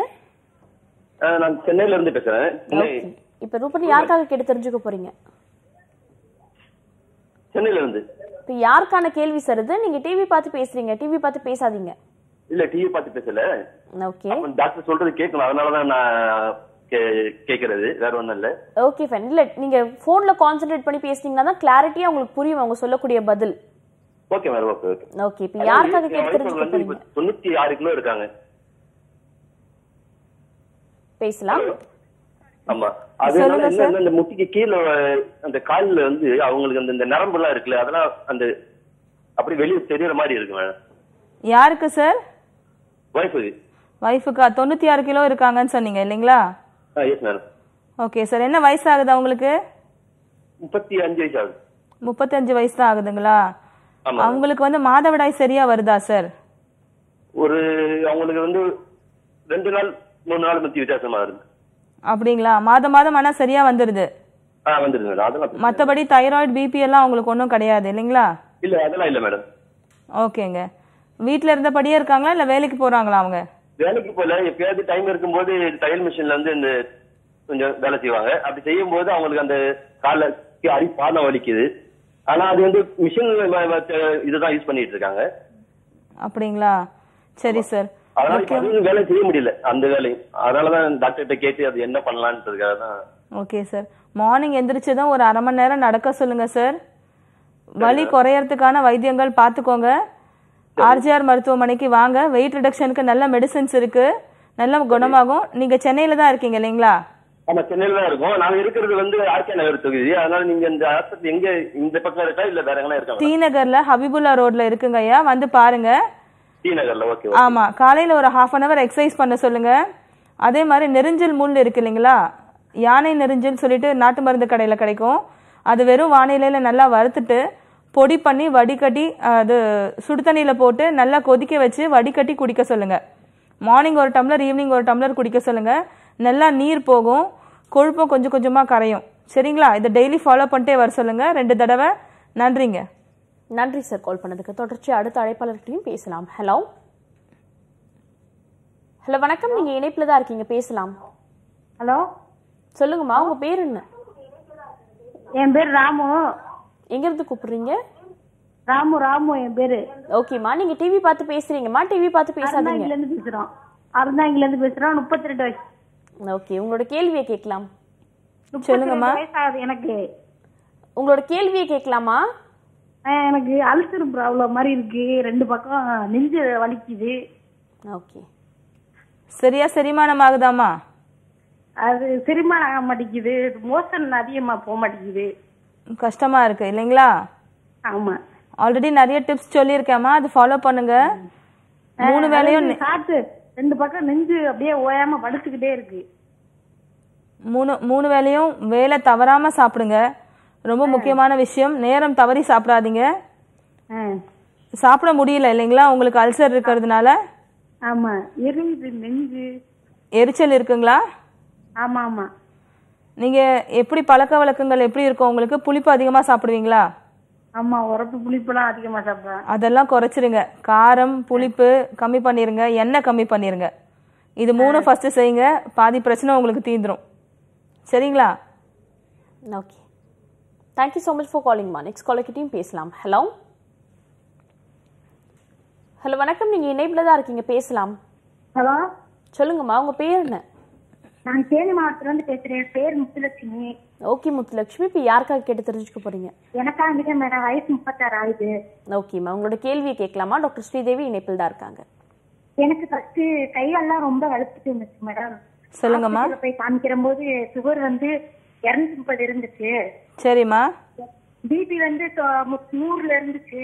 அஹ், நான் சென்னையில இருந்து பேசுறேன் சென்னை இப்போ ரூபன் யாருக்காக கேட்டு தெரிஞ்சுக்க போறீங்க சென்னையில இருந்து இப்போ யாருக்கான கேள்வி சார் இது நீங்க டிவி பார்த்து பேசுறீங்க டிவி பார்த்து பேசாதீங்க இல்ல டிவி பார்த்து பேசல ஓகே அப்ப டாக்டர் சொல்றது கேட்கணும் அதனாலதான் நான் கே- கேக்குறது வேற ஒண்ணும் இல்ல ஓகே ஃபைன் இல்ல நீங்க போன்ல கான்சென்ட்ரேட் பண்ணி பேசுனீங்கன்னா தான் கிளாரிட்டியா உங்களுக்கு புரியும் அவங்க சொல்லக்கூடிய பதில் okay madam okay okay okay இப்போ யாருக்காக என் கேட்டு வயசு தெரிஞ்சுக்க வந்து போறீங்க இப்ப தொண்ணூத்தி ஆறு கிலோ இருக்காங்க பேசலாம் ஆமா அதனால என்ன அந்த முட்டிக்கு கீழே அந்த கால்ல வந்து அவங்களுக்கு அந்த இந்த நரம்பு எல்லாம் இருக்குல்ல அதெல்லாம் அந்த அப்படி வெளியே தெரியற மாதிரி இருக்கு மேடம் யாருக்கு சார் ஒய்ஃபுக்கு ஒய்ஃபுக்கா தொண்ணூற்றி ஆறு கிலோ இருக்காங்கன்னு சொன்னீங்க இல்லைங்களா எஸ் மேடம் ஓகே சார் என்ன வயசாகுது அவங்களுக்கு முப்பத்தி அஞ்சு வயசு ஆகுது முப்பத்தஞ்சு வயசு தான் ஆகுதுங்களா ஆமா. அவங்களுக்கு வந்து மாதவிடாய் சரியா வருதா சார் ஒரு அவங்களுக்கு வந்து ரெண்டு நாள் மூணு நாள் மத்தி வித்தியாசமா இருக்கு அப்படிங்களா மாதம் மாதம் ஆனால் சரியா வந்துடுது ஆ வந்துருங்க மேடம் அதெல்லாம் பிரச்சனை மற்றபடி தைராய்டு பிபி எல்லாம் அவங்களுக்கு ஒன்றும் கிடையாது இல்லைங்களா இல்ல அதெல்லாம் இல்ல மேடம் ஓகேங்க வீட்டில் இருந்தபடியே இருக்காங்களா இல்லை வேலைக்கு போகிறாங்களா அவங்க வேலைக்கு போல எப்பயாவது டைம் இருக்கும்போது தையல் மிஷின்ல வந்து இந்த கொஞ்சம் வேலை செய்வாங்க அப்படி செய்யும் போது அவங்களுக்கு அந்த கால அடி பாதம் வலிக்குது ஆனா அது வந்து மிஷின் இதுதான் யூஸ் பண்ணிட்டு இருக்காங்க அப்படிங்களா சரி சார் அதனால இப்ப அது வேலை செய்ய முடியல அந்த வேலையும் அதனாலதான் டாக்டர்கிட்ட கேட்டு அது என்ன பண்ணலான்றதுக்காக தான் ஓகே சார் மார்னிங் எந்திரிச்சதும் ஒரு அரை மணி நேரம் நடக்க சொல்லுங்க சார் வலி குறையறதுக்கான வைத்தியங்கள் பார்த்துக்கோங்க ஆர்ஜிஆர் மருத்துவமனைக்கு வாங்க வெயிட் ரிடக்ஷனுக்கு நல்ல மெடிசின்ஸ் இருக்கு நல்ல குணமாகும் நீங்க சென்னையில தான் இருக்கீங்க இல்லைங்களா ஆமா சென்னையில தான் இருக்கும் நாங்க இருக்கிறது வந்து ஆர்கே நகர் தொகுதி அதனால நீங்க இந்த ஆஸ்பத்திரி எங்க இந்த பக்கம் இருக்கா இல்ல வேற எங்கன்னா இருக்காங்க டி நகர்ல ஹபிபுல்லா ரோட்ல இருக்குங்க ஐயா வந்து பாருங்க டி நகர்ல ஓகே ஆமா காலையில ஒரு ஹாஃப் அன் அவர் எக்ஸசைஸ் பண்ண சொல்லுங்க அதே மாதிரி நெரிஞ்சல் முள் இருக்கு இல்லைங்களா யானை நெரிஞ்சல் சொல்லிட்டு நாட்டு மருந்து கடையில கிடைக்கும் அது வெறும் வானிலையில நல்லா வறுத்துட்டு பொடி பண்ணி வடிகட்டி அது சுடு தண்ணியில போட்டு நல்லா கொதிக்க வச்சு வடிகட்டி குடிக்க சொல்லுங்க மார்னிங் ஒரு டம்ளர் ஈவினிங் ஒரு டம்ளர் குடிக்க சொல்லுங்க நல்லா நீர் போகும் கொழுப்பும் கொஞ்சம் கொஞ்சமா கரையும் சரிங்களா இதை டெய்லி ஃபாலோ பண்ணிட்டே வர சொல்லுங்க ரெண்டு தடவை நன்றிங்க நன்றி சார் கால் பண்ணதுக்கு தொடர்ச்சி அடுத்த அழைப்பாளர்கிட்டையும் பேசலாம் ஹலோ ஹலோ வணக்கம் நீங்க இணைப்புல தான் இருக்கீங்க பேசலாம் ஹலோ சொல்லுங்கம்மா உங்க பேர் என்ன என் பேர் ராமு எங்க இருந்து கூப்பிடுறீங்க ராமு ராமு என் பேரு ஓகேம்மா நீங்க டிவி பார்த்து பேசுறீங்கம்மா டிவி பார்த்து பேசாதீங்க அருணாகிரில இருந்து பேசுறோம் அறந்தாங்கில இருந்து பேசுறேன் முப்பத்தி ரெண்டு வயசு ஓகே உங்களோட கேள்வியை கேட்கலாம் சொல்லுங்கம்மா. வயசாகுது எனக்கு உங்களோட கேள்வியை கேட்கலாமா அஹ் எனக்கு அல்சர் ப்ராப்ளம் மாதிரி இருக்கு ரெண்டு பக்கம் நெஞ்சு வலிக்குது ஓகே சரியா செரிமானம் ஆகுதாம்மா அது செரிமானம் ஆக மாட்டேங்குது மோஷன் அதிகமா போக மாட்டேங்குது கஷ்டமா இருக்கு இல்லைங்களா ஆமா ஆல்ரெடி நிறைய டிப்ஸ் சொல்லியிருக்கேம்மா அது ஃபாலோ பண்ணுங்க மூணு வேலையும் நெ- சாப்பிட்டு ரெண்டு பக்கம் நெஞ்சு அப்படியே ஓயாம படுத்துக்கிட்டே இருக்கு மூணு மூணு வேளையும் வேலை தவறாம சாப்பிடுங்க ரொம்ப முக்கியமான விஷயம் நேரம் தவறி சாப்பிடாதீங்க அஹ் சாப்பிட முடியல இல்லைங்களா உங்களுக்கு அல்சர் இருக்கிறதுனால ஆமா எரியுது நெஞ்சு எரிச்சல் இருக்குங்களா ஆமா ஆமா நீங்க எப்படி பழக்க வழக்கங்கள் எப்படி இருக்கும் உங்களுக்கு புளிப்பு அதிகமா சாப்பிடுவீங்களா ஆமா உரப்பு புளிப்பெல்லாம் அதிகமா சாப்பிடுறேன் அதெல்லாம் குறைச்சிருங்க காரம் புளிப்பு கம்மி பண்ணிருங்க எண்ணெய் கம்மி பண்ணிருங்க இது மூணும் ஃபர்ஸ்ட் செய்யுங்க பாதி பிரச்சனை உங்களுக்கு தீந்துரும் சரிங்களா okay thank you so much for காலிங்மா நெக்ஸ்ட் காலர்கிட்டையும் பேசலாம் ஹலோ ஹலோ வணக்கம் நீங்கள் இணைப்பில் தான் இருக்கீங்க பேசலாம் ஹலோ சொல்லுங்கம்மா உங்கள் பேர் என்ன நான் தேனி மாவட்டத்துல இருந்து பேசுறேன் பேர் முத்துலட்சுமி ஓகே முத்துலட்சுமி இப்போ யாருக்காக கேட்டு தெரிஞ்சுக்க போறீங்க எனக்கா வந்துட்டு மேடம் வயசு முப்பத்தாறு ஆகுது ஓகேம்மா உங்களோட கேள்வியை கேட்கலாமா டாக்டர் ஸ்ரீதேவி இணைப்பில் தான் இருக்காங்க எனக்கு ஃபர்ஸ்ட் கையெல்லாம் ரொம்ப வலிச்சுட்டு இருந்துச்சு மேடம் சொல்லுங்கம்மா hospital போய் காமிக்கிற போது சுகர் வந்து இருநூத்தி முப்பது இருந்துச்சு சரிம்மா பிபி வந்து தொ- மு- நூறுல இருந்துச்சு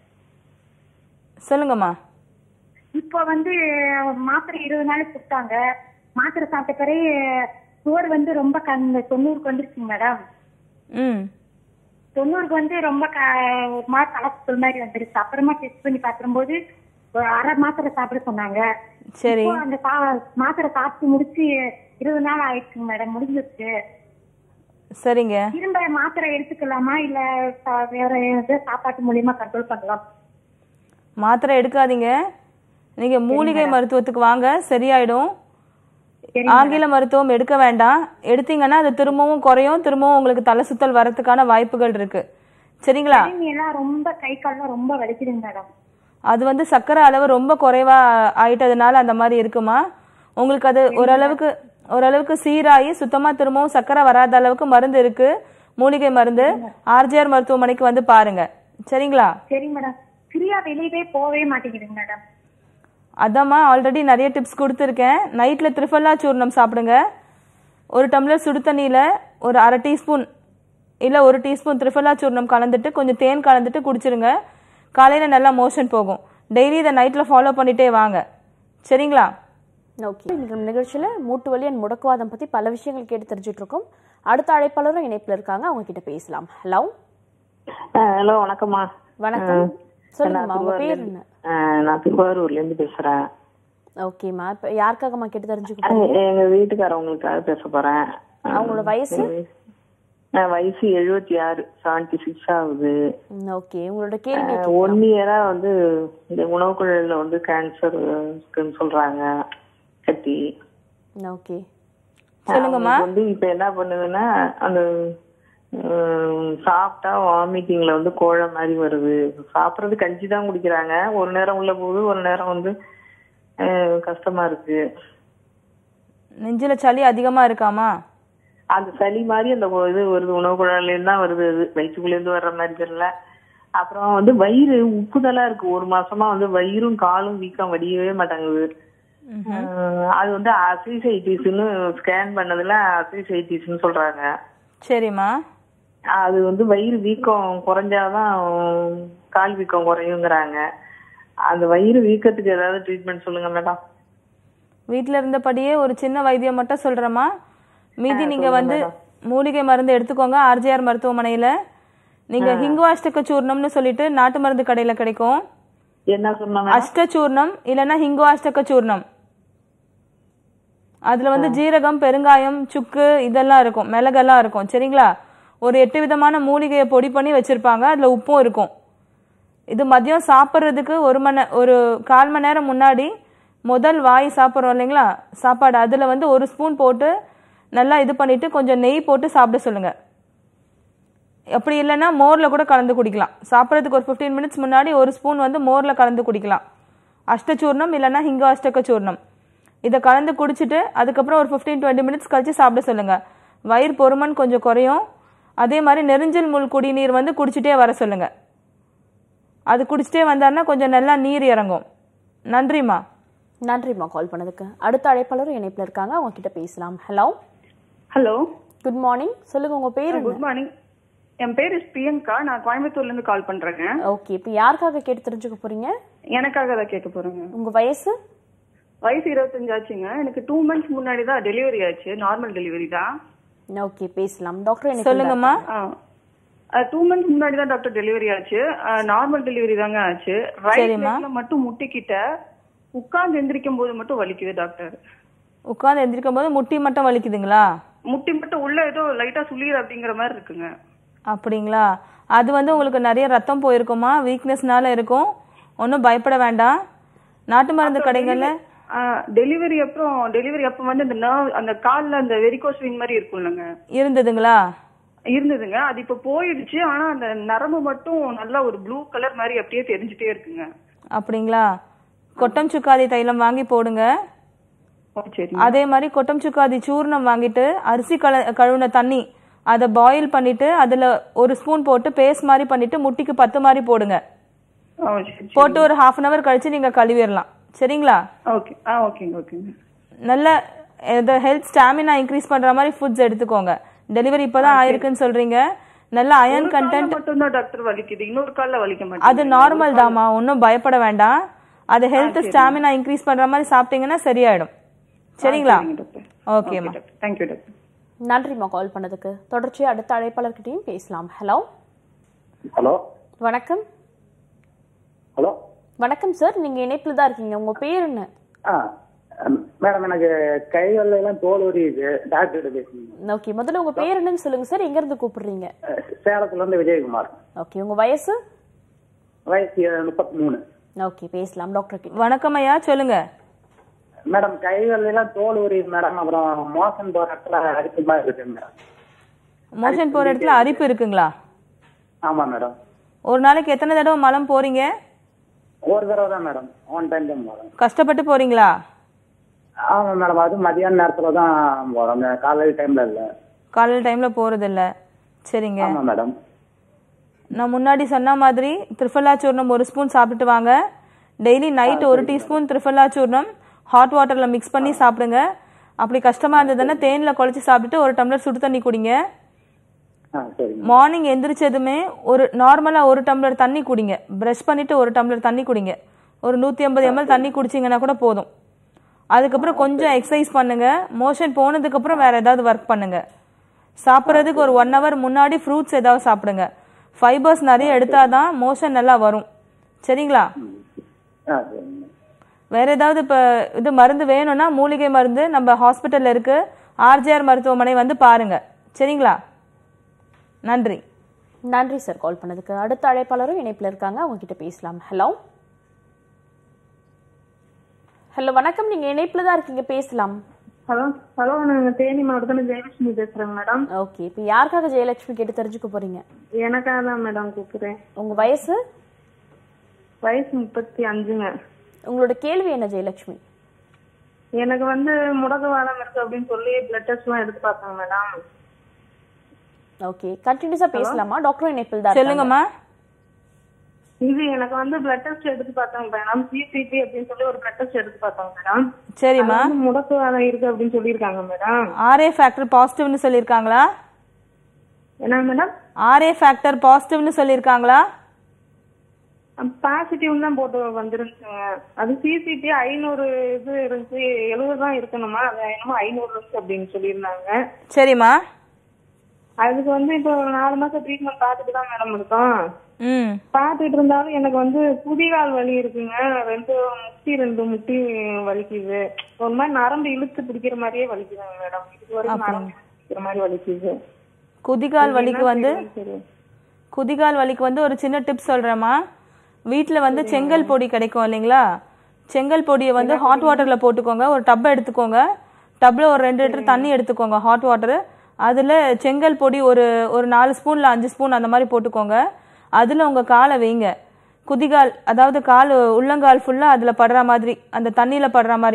சொல்லுங்கம்மா இப்போ வந்து மாத்திரை இருபது நாளைக்கு கொடுத்தாங்க மாத்திரை சாப்பிட்ட பிறகு சுகர் வந்து ரொம்ப கம்மி தொண்ணூறுக்கு வந்துருச்சுங்க மேடம் ம் தொண்ணூறுக்கு வந்து ரொம்ப க ஒரு மாதிரி கலக்கல் மாதிரி வந்துருச்சு அப்புறமா டெஸ்ட் பண்ணி பார்க்கும்போது ஒரு அரை மாத்திரை சாப்பிட சொன்னாங்க சரி இப்போ அந்த சா- மாத்திரை சாப்பிட்டு முடிச்சு இருபது நாள் ஆயிடுச்சுங்க மேடம் முடிஞ்சிருச்சு சரிங்க திரும்ப மாத்திரை எடுத்துக்கலாமா இல்ல சா- வேற எது சாப்பாட்டு மூலியமா கண்ட்ரோல் பண்ணலாம் மாத்திரை எடுக்காதீங்க நீங்க மூலிகை மருத்துவத்துக்கு வாங்க சரியாயிடும் ஆங்கில மருத்துவம் எடுக்க வேண்டாம் எடுத்தீங்கன்னா அது திரும்பவும் குறையும் திரும்பவும் உங்களுக்கு தலை சுத்தல் வரதுக்கான வாய்ப்புகள் இருக்கு சரிங்களா கை எல்லாம் ரொம்ப கை கால்லாம் ரொம்ப வலிக்குதுங்க மேடம் அது வந்து சர்க்கரை அளவு ரொம்ப குறைவா ஆயிட்டதுனால அந்த மாதிரி இருக்குமா உங்களுக்கு அது ஓரளவுக்கு ஓரளவுக்கு சீராகி சுத்தமா திரும்பவும் சர்க்கரை வராத அளவுக்கு மருந்து இருக்கு மூலிகை மருந்து ஆர்ஜிஆர் மருத்துவமனைக்கு வந்து பாருங்க சரிங்களா சரி மேடம் ஃப்ரீயா வெளியவே போகவே மாட்டேங்குதுங்க மேடம் அதாம்மா ஆல்ரெடி நிறைய டிப்ஸ் கொடுத்துருக்கேன் நைட்டில் திரிஃபல்லா சூர்ணம் சாப்பிடுங்க ஒரு டம்ளர் சுடு தண்ணியில் ஒரு அரை டீஸ்பூன் இல்லை ஒரு டீஸ்பூன் திரிஃபல்லா சூர்ணம் கலந்துட்டு கொஞ்சம் தேன் கலந்துட்டு குடிச்சிருங்க காலையில் நல்லா மோஷன் போகும் டெய்லி இதை நைட்டில் ஃபாலோ பண்ணிட்டே வாங்க சரிங்களா ஓகே இன்னைக்கு நம்ம நிகழ்ச்சியில் மூட்டு வலி அண்ட் முடக்குவாதம் பற்றி பல விஷயங்கள் கேட்டு தெரிஞ்சுட்டு இருக்கோம் அடுத்த அழைப்பாளரும் இணைப்பில் இருக்காங்க அவங்க கிட்ட பேசலாம் ஹலோ ஹலோ வணக்கம்மா வணக்கம் ஆ, சொல்லுங்கம்மா நான் உங்க பேர் திருவாரூர்ல- என்ன ஆ, நான் திருவாரூர்ல இருந்து பேசுறேன் ஓகேம்மா இப்போ யாருக்காகம்மா கேட்டு தெரிஞ்சுக்க ஆ, போறீங்க எங்க வீட்டுக்காரவங்களுக்காக பேச போறேன் ஆ, அவங்களோட வயசு ஆ, வயசு எழுபத்தி ஆறு செவன்டி சிக்ஸ் ஆகுது ஓகே உங்களோட கேள்வி ஒன் இயரா வந்து இந்த உணவு குழல்ல வந்து கேன்சர் இருக்குன்னு சொல்றாங்க கட்டி ஓகே சொல்லுங்கம்மா. அவங்களுக்கு வந்து இப்ப என்ன பண்ணுதுன்னா அந்த ம், சாப்பிட்டா வாமிட்டிங்ல வந்து கோழை மாதிரி வருது சாப்பிடுறது கஞ்சி தான் குடிக்கிறாங்க ஒரு நேரம் உள்ள போகுது ஒரு நேரம் வந்து அஹ், கஷ்டமா இருக்கு நெஞ்சில சளி அதிகமாக இருக்காமா அந்த சளி மாதிரி அந்த ஒ- இது வருது உணவு குழாயில இருந்து தான் வருது அது வயிற்றுக்குள்ள இருந்து வர்ற மாதிரி தெரியல அப்புறம் வந்து வயிறு உப்புதலா இருக்கு ஒரு மாசமா வந்து வயிறும் காலும் வீக்கம் வடியவே மாட்டேங்குது அஹ், அது வந்து அசிசைட்டிஸ்னு ஸ்கேன் பண்ணதுல அசிசைட்டிஸ்னு சொல்றாங்க சரிம்மா அது வந்து வயிறு வீக்கம் குறைஞ்சாதான் கால் வீக்கம் குறையுங்கிறாங்க அந்த வயிறு வீக்கத்துக்கு ஏதாவது ட்ரீட்மெண்ட் சொல்லுங்க மேடம் வீட்டில் இருந்தபடியே ஒரு சின்ன வைத்தியம் மட்டும் சொல்கிறேம்மா மீதி நீங்கள் வந்து மூலிகை மருந்து எடுத்துக்கோங்க ஆர்ஜிஆர் மருத்துவமனையில் நீங்கள் ஹிங்குவாஷ்டக சூர்ணம்னு சொல்லிட்டு நாட்டு மருந்து கடையில் கிடைக்கும் என்ன சொன்னாங்க அஷ்டச்சூர்ணம் இல்லைன்னா ஹிங்குவாஷ்டக சூர்ணம் அதில் வந்து ஜீரகம் பெருங்காயம் சுக்கு இதெல்லாம் இருக்கும் மிளகெல்லாம் இருக்கும் சரிங்களா ஒரு எட்டு விதமான மூலிகையை பொடி பண்ணி வச்சுருப்பாங்க அதில் உப்பும் இருக்கும் இது மதியம் சாப்பிட்றதுக்கு ஒரு மணி ஒரு கால் மணி நேரம் முன்னாடி முதல் வாய் சாப்பிட்றோம் இல்லைங்களா சாப்பாடு அதில் வந்து ஒரு ஸ்பூன் போட்டு நல்லா இது பண்ணிட்டு கொஞ்சம் நெய் போட்டு சாப்பிட சொல்லுங்க அப்படி இல்லைன்னா மோரில் கூட கலந்து குடிக்கலாம் சாப்பிட்றதுக்கு ஒரு ஃபிஃப்டீன் மினிட்ஸ் முன்னாடி ஒரு ஸ்பூன் வந்து மோரில் கலந்து குடிக்கலாம் அஷ்டச்சூர்ணம் இல்லைன்னா ஹிங்க அஷ்டக சூர்ணம் இதை கலந்து குடிச்சிட்டு அதுக்கப்புறம் ஒரு ஃபிஃப்டீன் டுவெண்ட்டி மினிட்ஸ் கழிச்சு சாப்பிட சொல்லுங்கள் வயிறு பொறுமன் கொஞ்சம் குறையும் அதே மாதிரி நெருஞ்சில் முள் குடிநீர் வந்து குடிச்சிட்டே வர சொல்லுங்கள் அது குடிச்சிட்டே வந்தாருன்னா கொஞ்சம் நல்லா நீர் இறங்கும் நன்றிம்மா நன்றிம்மா கால் பண்ணதுக்கு அடுத்த அழைப்பாளரும் இணைப்பில் இருக்காங்க அவங்க கிட்ட பேசலாம் ஹலோ ஹலோ குட் மார்னிங் சொல்லுங்க உங்க பேர் குட் மார்னிங் என் பேர் இஸ் பிரியங்கா நான் கோயம்புத்தூர்ல இருந்து கால் பண்றேங்க ஓகே இப்போ யாருக்காக கேட்டு தெரிஞ்சுக்க போறீங்க எனக்காக தான் கேட்க போறேங்க உங்க வயசு வயசு இருபத்தஞ்சு ஆச்சுங்க எனக்கு டூ மந்த்ஸ் முன்னாடி தான் டெலிவரி ஆச்சு நார்மல் டெலிவரி தான் ஓகே பேசலாம் டாக்டர் சொல்லுங்கம்மா டூ மந்த்ஸ் முன்னாடி தான் டாக்டர் டெலிவரி ஆச்சு நார்மல் டெலிவரி தாங்க ஆச்சு ரைட் சரிம்மா. லெக்ல மட்டும் முட்டிக்கிட்ட உட்கார்ந்து எந்திரிக்கும் போது மட்டும் வலிக்குது டாக்டர் உட்காந்து எந்திரிக்கும் போது முட்டி மட்டும் வலிக்குதுங்களா முட்டி மட்டும் உள்ள ஏதோ லைட்டா சுளிர் அப்படிங்கிற மாதிரி இருக்குங்க அப்படிங்களா அது வந்து உங்களுக்கு நிறைய ரத்தம் போயிருக்குமா வீக்னஸ்னால இருக்கும் ஒன்றும் பயப்பட வேண்டாம் நாட்டு மருந்து கடைகளில் டெலிவரி அப்புறம் டெலிவரி அப்ப வந்து அந்த nerve அந்த கால்ல அந்த வெரிகோஸ் வெயின் மாதிரி இருக்கும்லங்க இருந்ததுங்களா இருந்ததுங்க அது இப்ப போயிடுச்சு ஆனா அந்த நரம்பு மட்டும் நல்லா ஒரு ப்ளூ கலர் மாதிரி அப்படியே தெரிஞ்சுட்டே இருக்குங்க அப்படிங்களா கொட்டம் சுக்காதி தைலம் வாங்கி போடுங்க ஓ, சரி அதே மாதிரி கொட்டம் சுக்காதி சூர்ணம் வாங்கிட்டு அரிசி கல கழுவுன தண்ணி அதை பாயில் பண்ணிட்டு அதுல ஒரு ஸ்பூன் போட்டு பேஸ்ட் மாதிரி பண்ணிட்டு முட்டிக்கு பத்து மாதிரி போடுங்க ஓ, சரி போட்டு ஒரு ஹாஃப் அன் அவர் கழிச்சு நீங்க கழுவிடலாம் சரிங்களா ஓகே ஆ ஓகேங்க ஓகேங்க நல்ல இந்த ஹெல்த் ஸ்டாமினா இன்க்ரீஸ் பண்ற மாதிரி ஃபுட்ஸ் எடுத்துக்கோங்க டெலிவரி இப்பதான் ஆயிருக்குன்னு சொல்றீங்க நல்ல அயன் ஒரு கால்ல கண்டென்ட் மட்டும்தான் டாக்டர் வலிக்குது இன்னொரு கால்ல வலிக்க மாட்டேங்குது அது நார்மல் தாம்மா ஒன்றும் பயப்பட வேண்டாம் அது ஹெல்த் ஸ்டாமினா இன்க்ரீஸ் பண்ற மாதிரி சாப்பிட்டீங்கன்னா சரியாயிடும் சரிங்களா ஓகேம்மா தேங்க்யூ டாக்டர் நன்றிம்மா கால் பண்ணதுக்கு தொடர்ச்சியா அடுத்த அழைப்பாளர்கிட்டயும் பேசலாம் ஹலோ ஹலோ வணக்கம் ஹலோ வணக்கம் சார் நீங்க இணைப்பில் தான் இருக்கீங்க உங்க பேர் என்ன ஆ மேடம் எனக்கு கைகள் எல்லாம் தோல் உரியுது டாக்டர் பேசுறீங்க ஓகே முதல்ல உங்க பேர் என்னன்னு சொல்லுங்க சார் எங்க இருந்து கூப்பிடுறீங்க சேலத்துல இருந்து விஜயகுமார் ஓகே உங்க வயசு வயசு முப்பத்தி மூணு ஓகே பேசலாம் டாக்டர் கிட்ட வணக்கம் ஐயா சொல்லுங்க மேடம் கைகள் எல்லாம் தோல் உரியுது மேடம் அப்புறம் மோசன் போற இடத்துல அடிச்ச மாதிரி இருக்கு மேடம் மோஷன் போற இடத்துல அரிப்பு இருக்குங்களா ஆமா மேடம் ஒரு நாளைக்கு எத்தனை தடவை மலம் போறீங்க ஒரு தடவை தான் மேடம் ஒன் டைம் தான் போறோம் கஷ்டப்பட்டு போறீங்களா ஆமா மேடம் அது மதியான நேரத்துல தான் போறோம் இந்த காலையில் டைம்ல இல்ல காலையில் டைம்ல போறது இல்ல சரிங்க ஆமா மேடம் நான் முன்னாடி சொன்ன மாதிரி திரிஃபலா சூர்ணம் ஒரு ஸ்பூன் சாப்பிட்டு வாங்க டெய்லி நைட் ஒரு டீஸ்பூன் திரிஃபலா சூர்ணம் ஹாட் வாட்டர்ல மிக்ஸ் பண்ணி சாப்பிடுங்க அப்படி கஷ்டமா இருந்ததுன்னா தேன்ல குழச்சி சாப்பிட்டுட்டு ஒரு டம்ளர் சுடு தண்ணி குடிங்க ஆ சரி மார்னிங் எந்திரிச்சதுமே ஒரு நார்மலா ஒரு டம்ளர் தண்ணி குடிங்க ப்ரஷ் பண்ணிட்டு ஒரு டம்ளர் தண்ணி குடிங்க ஒரு நூத்தி ஐம்பது எம்எல் தண்ணி குடிச்சிங்கன்னா கூட போதும் அதுக்கப்புறம் கொஞ்சம் எக்ஸசைஸ் பண்ணுங்க மோஷன் போனதுக்கு அப்புறம் வேற ஏதாவது ஒர்க் பண்ணுங்க சாப்பிட்றதுக்கு ஒரு ஒன் ஹவர் முன்னாடி ஃப்ரூட்ஸ் ஏதாவது சாப்பிடுங்க ஃபைபர்ஸ் நிறைய எடுத்தாதான் மோஷன் நல்லா வரும் சரிங்களா ஆ சரிங்க வேற ஏதாவது இப்போ இது மருந்து வேணும்னா மூலிகை மருந்து நம்ம ஹாஸ்பிட்டல்ல இருக்கு ஆர்ஜிஆர் மருத்துவமனை வந்து பாருங்க சரிங்களா நன்றி நன்றி சார் கால் பண்ணதுக்கு அடுத்த அழைப்பாளரும் இணைப்பில் இருக்காங்க அவங்க கிட்ட பேசலாம் ஹலோ ஹலோ வணக்கம் நீங்க இணைப்பில் தான் இருக்கீங்க பேசலாம் ஹலோ ஹலோ நாங்க தேனி மாவட்டத்துல ஜெயலட்சுமி பேசுறேங்க மேடம் ஓகே இப்போ யாருக்காக ஜெயலட்சுமி கேட்டு தெரிஞ்சுக்க போறீங்க எனக்காக தான் மேடம் கூப்பிடுறேன் உங்க வயசு வயசு முப்பத்தி அஞ்சுங்க உங்களோட கேள்வி என்ன ஜெயலட்சுமி எனக்கு வந்து முடக்குவாதம் இருக்கு அப்படின்னு சொல்லி பிளட் டெஸ்ட் எல்லாம் எடுத்து பார்த்தாங்க மேடம் ஓகே கண்டினியூஸா பேசலாமா டாக்டர் இணைப்பில் தான் சொல்லுங்கம்மா இது எனக்கு வந்து பிளட் டெஸ்ட் எடுத்து பார்த்தாங்க மேடம் சிசிபி அப்படின்னு சொல்லி ஒரு பிளட் டெஸ்ட் எடுத்து பார்த்தாங்க மேடம் சரிம்மா அது வந்து முடக்குவாதம் இருக்கு அப்படின்னு சொல்லியிருக்காங்க மேடம் ஆர்ஏ ஃபேக்டர் பாசிட்டிவ்னு சொல்லியிருக்காங்களா என்ன மேடம் ஆர்ஏ ஃபேக்டர் பாசிட்டிவ்னு சொல்லியிருக்காங்களா பாசிட்டிவ் தான் போட்டு வந்துருந்துச்சுங்க அது சிசிபி ஐநூறு இது இருந்துச்சு எழுபது தான் இருக்கணுமா அது என்னமோ ஐநூறு இருந்துச்சு அப்படின்னு சொல்லியிருந்தாங்க சரிம்மா அதுக்கு வந்து இப்போ ஒரு நாலு மாசம் ட்ரீட்மெண்ட் பார்த்துட்டு தான் மேடம் இருக்கோம் ம் பார்த்துட்டு இருந்தாலும் எனக்கு வந்து குதிகால் வலி இருக்குங்க ரெண்டு முட்டி ரெண்டு முட்டி வலிக்குது ஒரு மாதிரி நரம்பு இழுத்து பிடிக்கிற மாதிரியே வலிக்குதுங்க மேடம் இது வரைக்கும் நரம்பு இழுத்து பிடிக்கிற மாதிரி வலிக்குது குதிகால் வலிக்கு வந்து என்ன செய்யணும்னு தெரியல. குதிகால் வலிக்கு வந்து ஒரு சின்ன டிப்ஸ் சொல்றேம்மா வீட்டில் வந்து செங்கல் பொடி கிடைக்கும் இல்லைங்களா செங்கல் பொடியை வந்து ஹாட் வாட்டரில் போட்டுக்கோங்க ஒரு டப்பை எடுத்துக்கோங்க டப்பில் ஒரு ரெண்டு லிட்டர் தண்ணி எடுத்துக்கோங்க ஹாட் வாட்டரு அதில் செங்கல் பொடி ஒரு ஒரு நாலு ஸ்பூனில் அஞ்சு ஸ்பூன் அந்த மாதிரி போட்டுக்கோங்க அதில் உங்கள் காலை வைங்க குதிகால் அதாவது கால் உள்ளங்கால் ஃபுல்லாக அதில் படுற மாதிரி அந்த தண்ணியில் படுற மாதிரி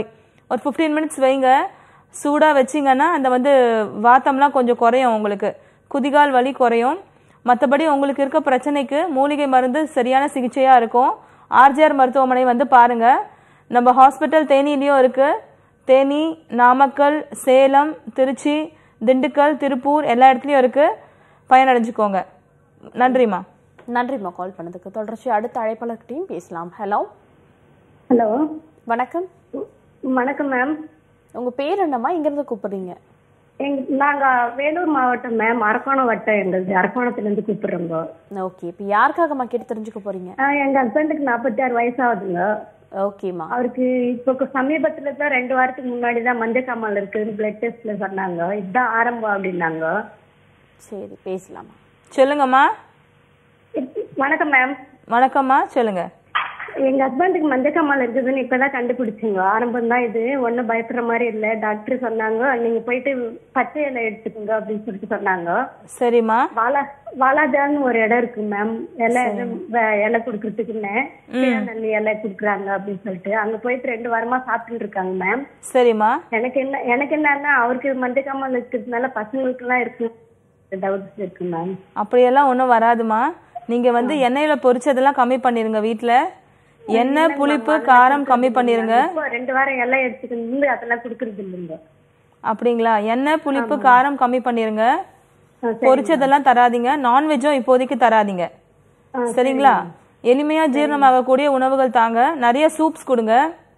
ஒரு ஃபிஃப்டீன் மினிட்ஸ் வைங்க சூடாக வச்சிங்கன்னா அந்த வந்து வாத்தம்லாம் கொஞ்சம் குறையும் உங்களுக்கு குதிகால் வலி குறையும் மற்றபடி உங்களுக்கு இருக்க பிரச்சனைக்கு மூலிகை மருந்து சரியான சிகிச்சையாக இருக்கும் ஆர்ஜிஆர் மருத்துவமனை வந்து பாருங்கள் நம்ம ஹாஸ்பிட்டல் தேனிலையும் இருக்குது தேனி நாமக்கல் சேலம் திருச்சி திண்டுக்கல் திருப்பூர் எல்லா இடத்துலையும் இருக்குது பயனடைஞ்சுக்கோங்க நன்றிம்மா நன்றிம்மா கால் பண்ணதுக்கு தொடர்ச்சி அடுத்த அழைப்பாளர்கிட்டையும் பேசலாம் ஹலோ ஹலோ வணக்கம் வணக்கம் மேம் உங்க பேர் என்னம்மா இங்கிருந்து கூப்பிடுறீங்க எங் நாங்க வேலூர் மாவட்டம் மேம் அரக்கோணம் வட்டம் எங்களுக்கு அரக்கோணத்துல இருந்து கூப்பிடுறோங்க ஓகே இப்போ யாருக்காகம்மா கேட்டு தெரிஞ்சுக்க போறீங்க ஆஹ் எங்க ஹஸ்பண்டுக்கு நாற்பத்தி ஆறு வயசாகுதுங்க ஓகேம்மா அவருக்கு இப்போ சமீபத்துல தான் ரெண்டு வாரத்துக்கு முன்னாடி தான் மஞ்சள் காமால் இருக்குன்னு பிளட் டெஸ்ட்ல சொன்னாங்க இதுதான் ஆரம்பம் அப்படின்னாங்க சரி பேசலாமா சொல்லுங்கம்மா வணக்கம் மேம் வணக்கம்மா சொல்லுங்க எங்க ஹஸ்பண்டுக்கு மஞ்சள் காமால் இருக்குதுன்னு இப்பதான் கண்டுபிடிச்சுங்க ஆரம்பம் தான் இது ஒன்றும் பயப்படுற மாதிரி இல்லை டாக்டர் சொன்னாங்க நீங்க போயிட்டு பச்சை இலை எடுத்துக்கோங்க அப்படின்னு சொல்லிட்டு சொன்னாங்க சரிம்மா வாலா வாலாஜான்னு ஒரு இடம் இருக்கு மேம் இலை வ- இலை கொடுக்கறதுக்குன்னு நல்லி இலை கொடுக்குறாங்க அப்படின்னு சொல்லிட்டு அங்க போயிட்டு ரெண்டு வாரமா சாப்பிட்டுட்டு இருக்காங்க மேம் சரிம்மா எனக்கு என்ன எனக்கு என்னன்னா அவருக்கு மஞ்சள் காமால் இருக்கிறதுனால பசங்களுக்கு எல்லாம் இருக்கு டவுட்ஸ் இருக்கு மேம் அப்படியெல்லாம் ஒன்றும் வராதுமா நீங்கள் வந்து எண்ணெயில் பொரிச்சதெல்லாம் கம்மி பண்ணிருங்க வீட்டில் எண்ணெய் புளிப்பு காரம் கம்மி பண்ணிருங்க இப்போ ரெண்டு வாரம் இலை எடுத்துக்கிட்டு அதெல்லாம் கொடுக்கறது இல்லைங்க அப்படிங்களா எண்ணெய் புளிப்பு காரம் கம்மி பண்ணிருங்க பொரிச்சதெல்லாம் தராதீங்க நான்வெஜ்ஜும் இப்போதைக்கு தராதீங்க சரிங்களா எளிமையா ஜீரணமாகக்கூடிய உணவுகள் தாங்க நிறைய சூப்ஸ் கொடுங்க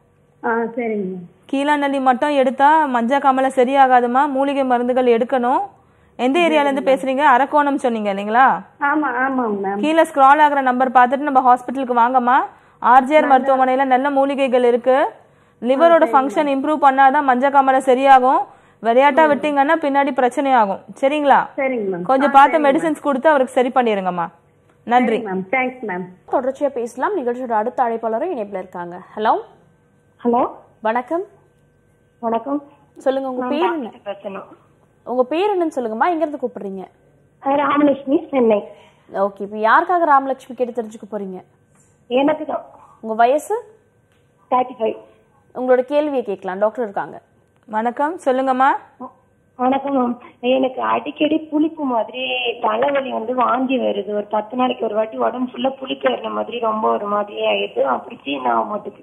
ஆ சரிங்க கீழாநெல்லி மட்டும் எடுத்தா மஞ்சள் காமலை சரியாகாதுமா மூலிகை மருந்துகள் எடுக்கணும் எந்த ஏரியால இருந்து பேசுறீங்க அரக்கோணம் சொன்னீங்க இல்லைங்களா ஆமா ஆமாங்க மேம் கீழே ஸ்க்ரால் ஆகுற நம்பர் பார்த்துட்டு நம்ம ஹாஸ்பிட்டலுக்கு வாங்கம்மா ஆர்ஜிஆர் மருத்துவமனையில நல்ல மூலிகைகள் இருக்கு லிவரோட ஃபங்க்ஷன் இம்ப்ரூவ் பண்ணாதான் மஞ்சள் காமலை சரியாகும் விளையாட்டா விட்டீங்கன்னா பின்னாடி பிரச்சனை ஆகும் சரிங்களா சரிங்க மேம் கொஞ்சம் பார்த்து மெடிசின்ஸ் கொடுத்து அவருக்கு சரி பண்ணிருங்கம்மா நன்றி மேம் தேங்க்ஸ் மேம் தொடர்ச்சியா பேசலாம் நிகழ்ச்சியோட அடுத்த அழைப்பாளரும் இணைப்புல இருக்காங்க ஹலோ ஹலோ வணக்கம் வணக்கம் சொல்லுங்க உங்க பேர் என்ன பேசணும் உங்க பேர் என்னன்னு சொல்லுங்கம்மா எங்க இருந்து கூப்பிடுறீங்க ராமலட்சுமி சென்னை ஓகே இப்போ யாருக்காக ராமலட்சுமி கேட்டு தெரிஞ்சுக்க போறீங்க எனக்கு தான் உங்க வயசு தேர்ட்டி ஃபைவ் உங்களோட கேள்வியை கேட்கலாம் டாக்டர் இருக்காங்க வணக்கம் சொல்லுங்கம்மா வணக்கம் மேம் எனக்கு அடிக்கடி புளிப்பு மாதிரி தலைவலி வந்து வாந்தி வருது ஒரு பத்து நாளைக்கு ஒரு வாட்டி உடம்பு ஃபுல்லா புளிக்க வர்ற மாதிரி ரொம்ப ஒரு மாதிரி ஆயிடுது அப்படி சீன் ஆக மாட்டேங்குது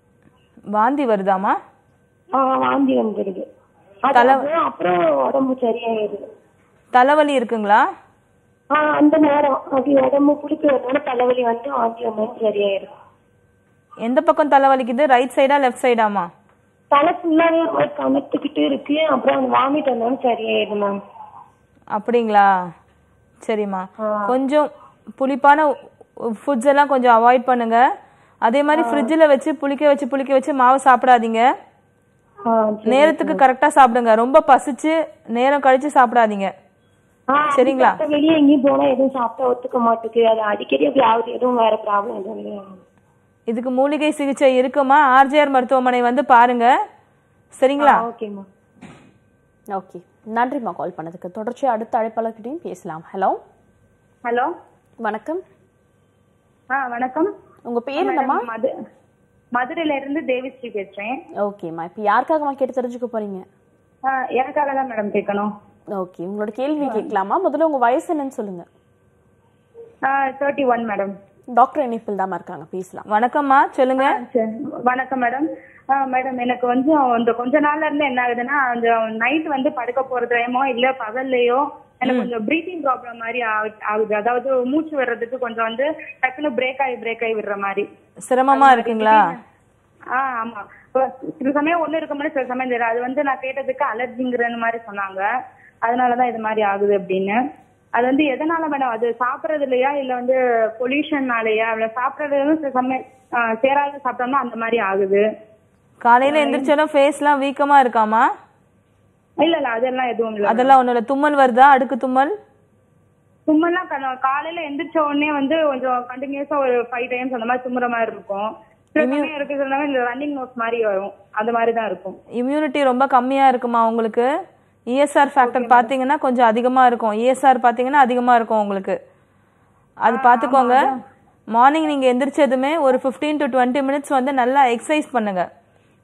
வாந்தி வருதாமா ஆ, வாந்தி வந்துடுது அது தலை- அப்புறம் அப்புறம் உடம்பு சரியாயிடுது தலைவலி இருக்குங்களா ஆ அந்த நேரம் அது உடம்பு புளிக்க வரனால தலைவலி வந்து வாந்தி வந்தாலும் சரியாயிடும் எந்த பக்கம் தலைவலிக்குது ரைட் சைடா லெஃப்ட் சைடாமா தலை ஃபுல்லாவே ஒரு மாதிரி கனத்துக்கிட்டு இருக்கு அப்புறம் அந்த வாமிட் வந்தாலும் சரியாயிடும் மேம் அப்படிங்களா சரிம்மா கொஞ்சம் புளிப்பான ஃபுட்ஸ் எல்லாம் கொஞ்சம் அவாய்ட் பண்ணுங்க அதே மாதிரி ஃப்ரிட்ஜில் வச்சு புளிக்க வச்சு புளிக்க வச்சு மாவு சாப்பிடாதீங்க நேரத்துக்கு கரெக்டாக சாப்பிடுங்க ரொம்ப பசிச்சு நேரம் கழிச்சு சாப்பிடாதீங்க சரிங்களா அப்ப வெளியே எங்கேயும் போனா எதுவும் சாப்பிட்டா ஒத்துக்க மாட்டேங்குது அது அடிக்கடி அப்படி ஆகுது எதுவும் வேற ப்ராப்ளம் எதுவும் இல்லையா இதுக்கு மூலிகை சிகிச்சை இருக்குமா ஆர்ஜிஆர் மருத்துவமனை வந்து பாருங்க சரிங்களா ஓகேம்மா ஓகே நன்றிம்மா கால் பண்ணதுக்கு தொடர்ச்சியா அடுத்த அழைப்பாளர்கிட்டையும் பேசலாம் ஹலோ ஹலோ வணக்கம் ஆ வணக்கம் உங்க பேர் என்னம்மா மது மதுரையில இருந்து தேவிஸ்ரீ பேசுறேன் ஓகேம்மா இப்போ யாருக்காகம்மா கேட்டு தெரிஞ்சுக்க போறீங்க ஆ, எனக்காக தான் மேடம் கேட்கணும் ஓகே உங்களோட கேள்வி கேட்கலாமா முதல்ல உங்க வயசு என்னன்னு சொல்லுங்க தேர்ட்டி ஒன் மேடம் டாக்டர் இணைப்பில் தான் இருக்காங்க பேசலாம் வணக்கம்மா சொல்லுங்க வணக்கம் மேடம் மேடம் எனக்கு வந்து இந்த கொஞ்ச நாள்ல இருந்து என்ன ஆகுதுன்னா அந்த நைட் வந்து படுக்க போறதுலயமோ இல்ல பகல்லையோ எனக்கு கொஞ்சம் பிரீத்திங் ப்ராப்ளம் மாதிரி ஆகு- ஆகுது அதாவது மூச்சு வர்றதுக்கு கொஞ்சம் வந்து டக்குன்னு பிரேக் ஆகி பிரேக் ஆகி விடுற மாதிரி சிரமமா இருக்குங்களா ஆ ஆமா இப்ப சில சமயம் ஒண்ணு இருக்க மாதிரி சில சமயம் தெரியாது அது வந்து நான் கேட்டதுக்கு அலர்ஜிங்கிற மாதிரி சொன்னாங்க அதனாலதான் இது மாதிரி ஆகுது அப்படின்னு அது வந்து எதனால மேடம் அது சாப்பிடுறது இல்லையா இல்ல வந்து பொல்யூஷன்னாலயா இல்ல சாப்பிடுறது சில சமயம் ஆ, சேராத சாப்பிட்டோம்னா அந்த மாதிரி ஆகுது காலையில எந்திரிச்சாலும் ஃபேஸ்லாம் வீக்கமா இருக்காமா இல்ல இல்ல அதெல்லாம் எதுவும் இல்ல அதெல்லாம் ஒண்ணும் இல்ல தும்மல் வருதா அடுக்கு தும்மல் தும்மெல்லாம் கா- காலையில எந்திரிச்ச உடனே வந்து கொஞ்சம் கண்டினியூஸா ஒரு ஃபைவ் டைம்ஸ் அந்த மாதிரி தும்முற மாதிரி இருக்கும் சில சமயம் இருக்கு சில சமயம் இந்த ரன்னிங் நோஸ் மாதிரி வரும் அந்த மாதிரி தான் இருக்கும் இம்யூனிட்டி ரொம்ப கம்மியா இருக்குமா உங்களுக்கு இஎஸ்ஆர் ஃபேக்டர் பாத்தீங்கன்னா கொஞ்சம் அதிகமா இருக்கும் இஎஸ்ஆர் பாத்தீங்கன்னா அதிகமா இருக்கும் உங்களுக்கு அது பாத்துக்கோங்க மார்னிங் நீங்க எந்திரிச்சதுமே ஒரு 15 டு டுவெண்ட்டி மினிட்ஸ் வந்து நல்லா எக்ஸசைஸ் பண்ணுங்க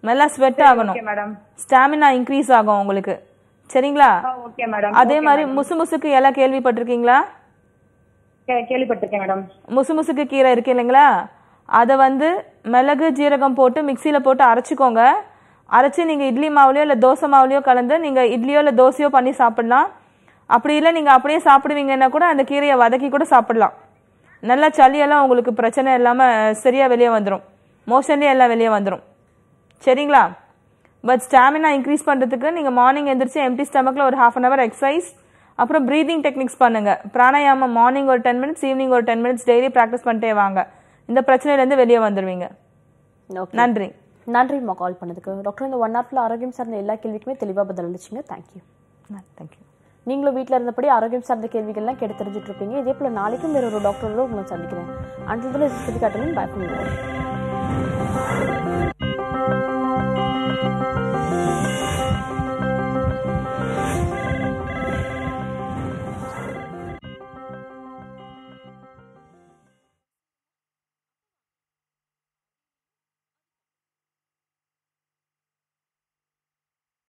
நல்லா ஸ்வெட் ஆகணும் ஓகே மேடம் ஸ்டாமினா இன்க்ரீஸ் ஆகும் உங்களுக்கு சரிங்களா ஓகே மேடம் அதே மாதிரி முசு முசுக்கு இலை கேள்விப்பட்டிருக்கீங்களா கேள்விப்பட்டிருக்கேன் மேடம் முசு முசுக்கு கீரை இருக்கு இல்லைங்களா அதை வந்து மிளகு ஜீரகம் போட்டு மிக்சியில் போட்டு அரைச்சிக்கோங்க அரைச்சி நீங்கள் இட்லி மாவுலையோ இல்லை தோசை மாவுலையோ கலந்து நீங்கள் இட்லியோ இல்லை தோசையோ பண்ணி சாப்பிடலாம் அப்படி இல்லை நீங்கள் அப்படியே சாப்பிடுவீங்கன்னா கூட அந்த கீரையை வதக்கி கூட சாப்பிடலாம் நல்லா சளியெல்லாம் உங்களுக்கு பிரச்சனை இல்லாமல் சரியாக வெளியே வந்துடும் மோஷன்லேயே எல்லாம் வெளியே வந்துடும் சரிங்களா பட் ஸ்டாமினா இன்க்ரீஸ் பண்ணுறதுக்கு நீங்கள் மார்னிங் எந்திரிச்சு எம்டி ஸ்டமக்கில் ஒரு ஹாஃப் அன் ஹவர் எக்ஸசைஸ் அப்புறம் ப்ரீதிங் டெக்னிக்ஸ் பண்ணுங்க பிராணாயாமம் மார்னிங் ஒரு டென் மினிட்ஸ் ஈவினிங் ஒரு டென் மினிட்ஸ் டெய்லி ப்ராக்டிஸ் பண்ணிட்டே வாங்க இந்த பிரச்சனையிலேருந்து வெளியே வந்துடுவீங்க நன்றி நன்றிம்மா கால் பண்ணதுக்கு டாக்டர் இந்த ஒன் ஹவர்ல ஆரோக்கியம் சார்ந்த எல்லா கேள்விக்குமே தெளிவாக பதில் அளிச்சிங்க தேங்க்யூ தேங்க்யூ நீங்களும் வீட்டில் இருந்தபடி ஆரோக்கியம் சார்ந்த கேள்விகள்லாம் கேட்டு தெரிஞ்சுட்டு இருப்பீங்க இதே போல நாளைக்கும் வேற ஒரு டாக்டரோட உங்களை சந்திக்கிறேன் அன்றில் காட்டணும் பயப்பட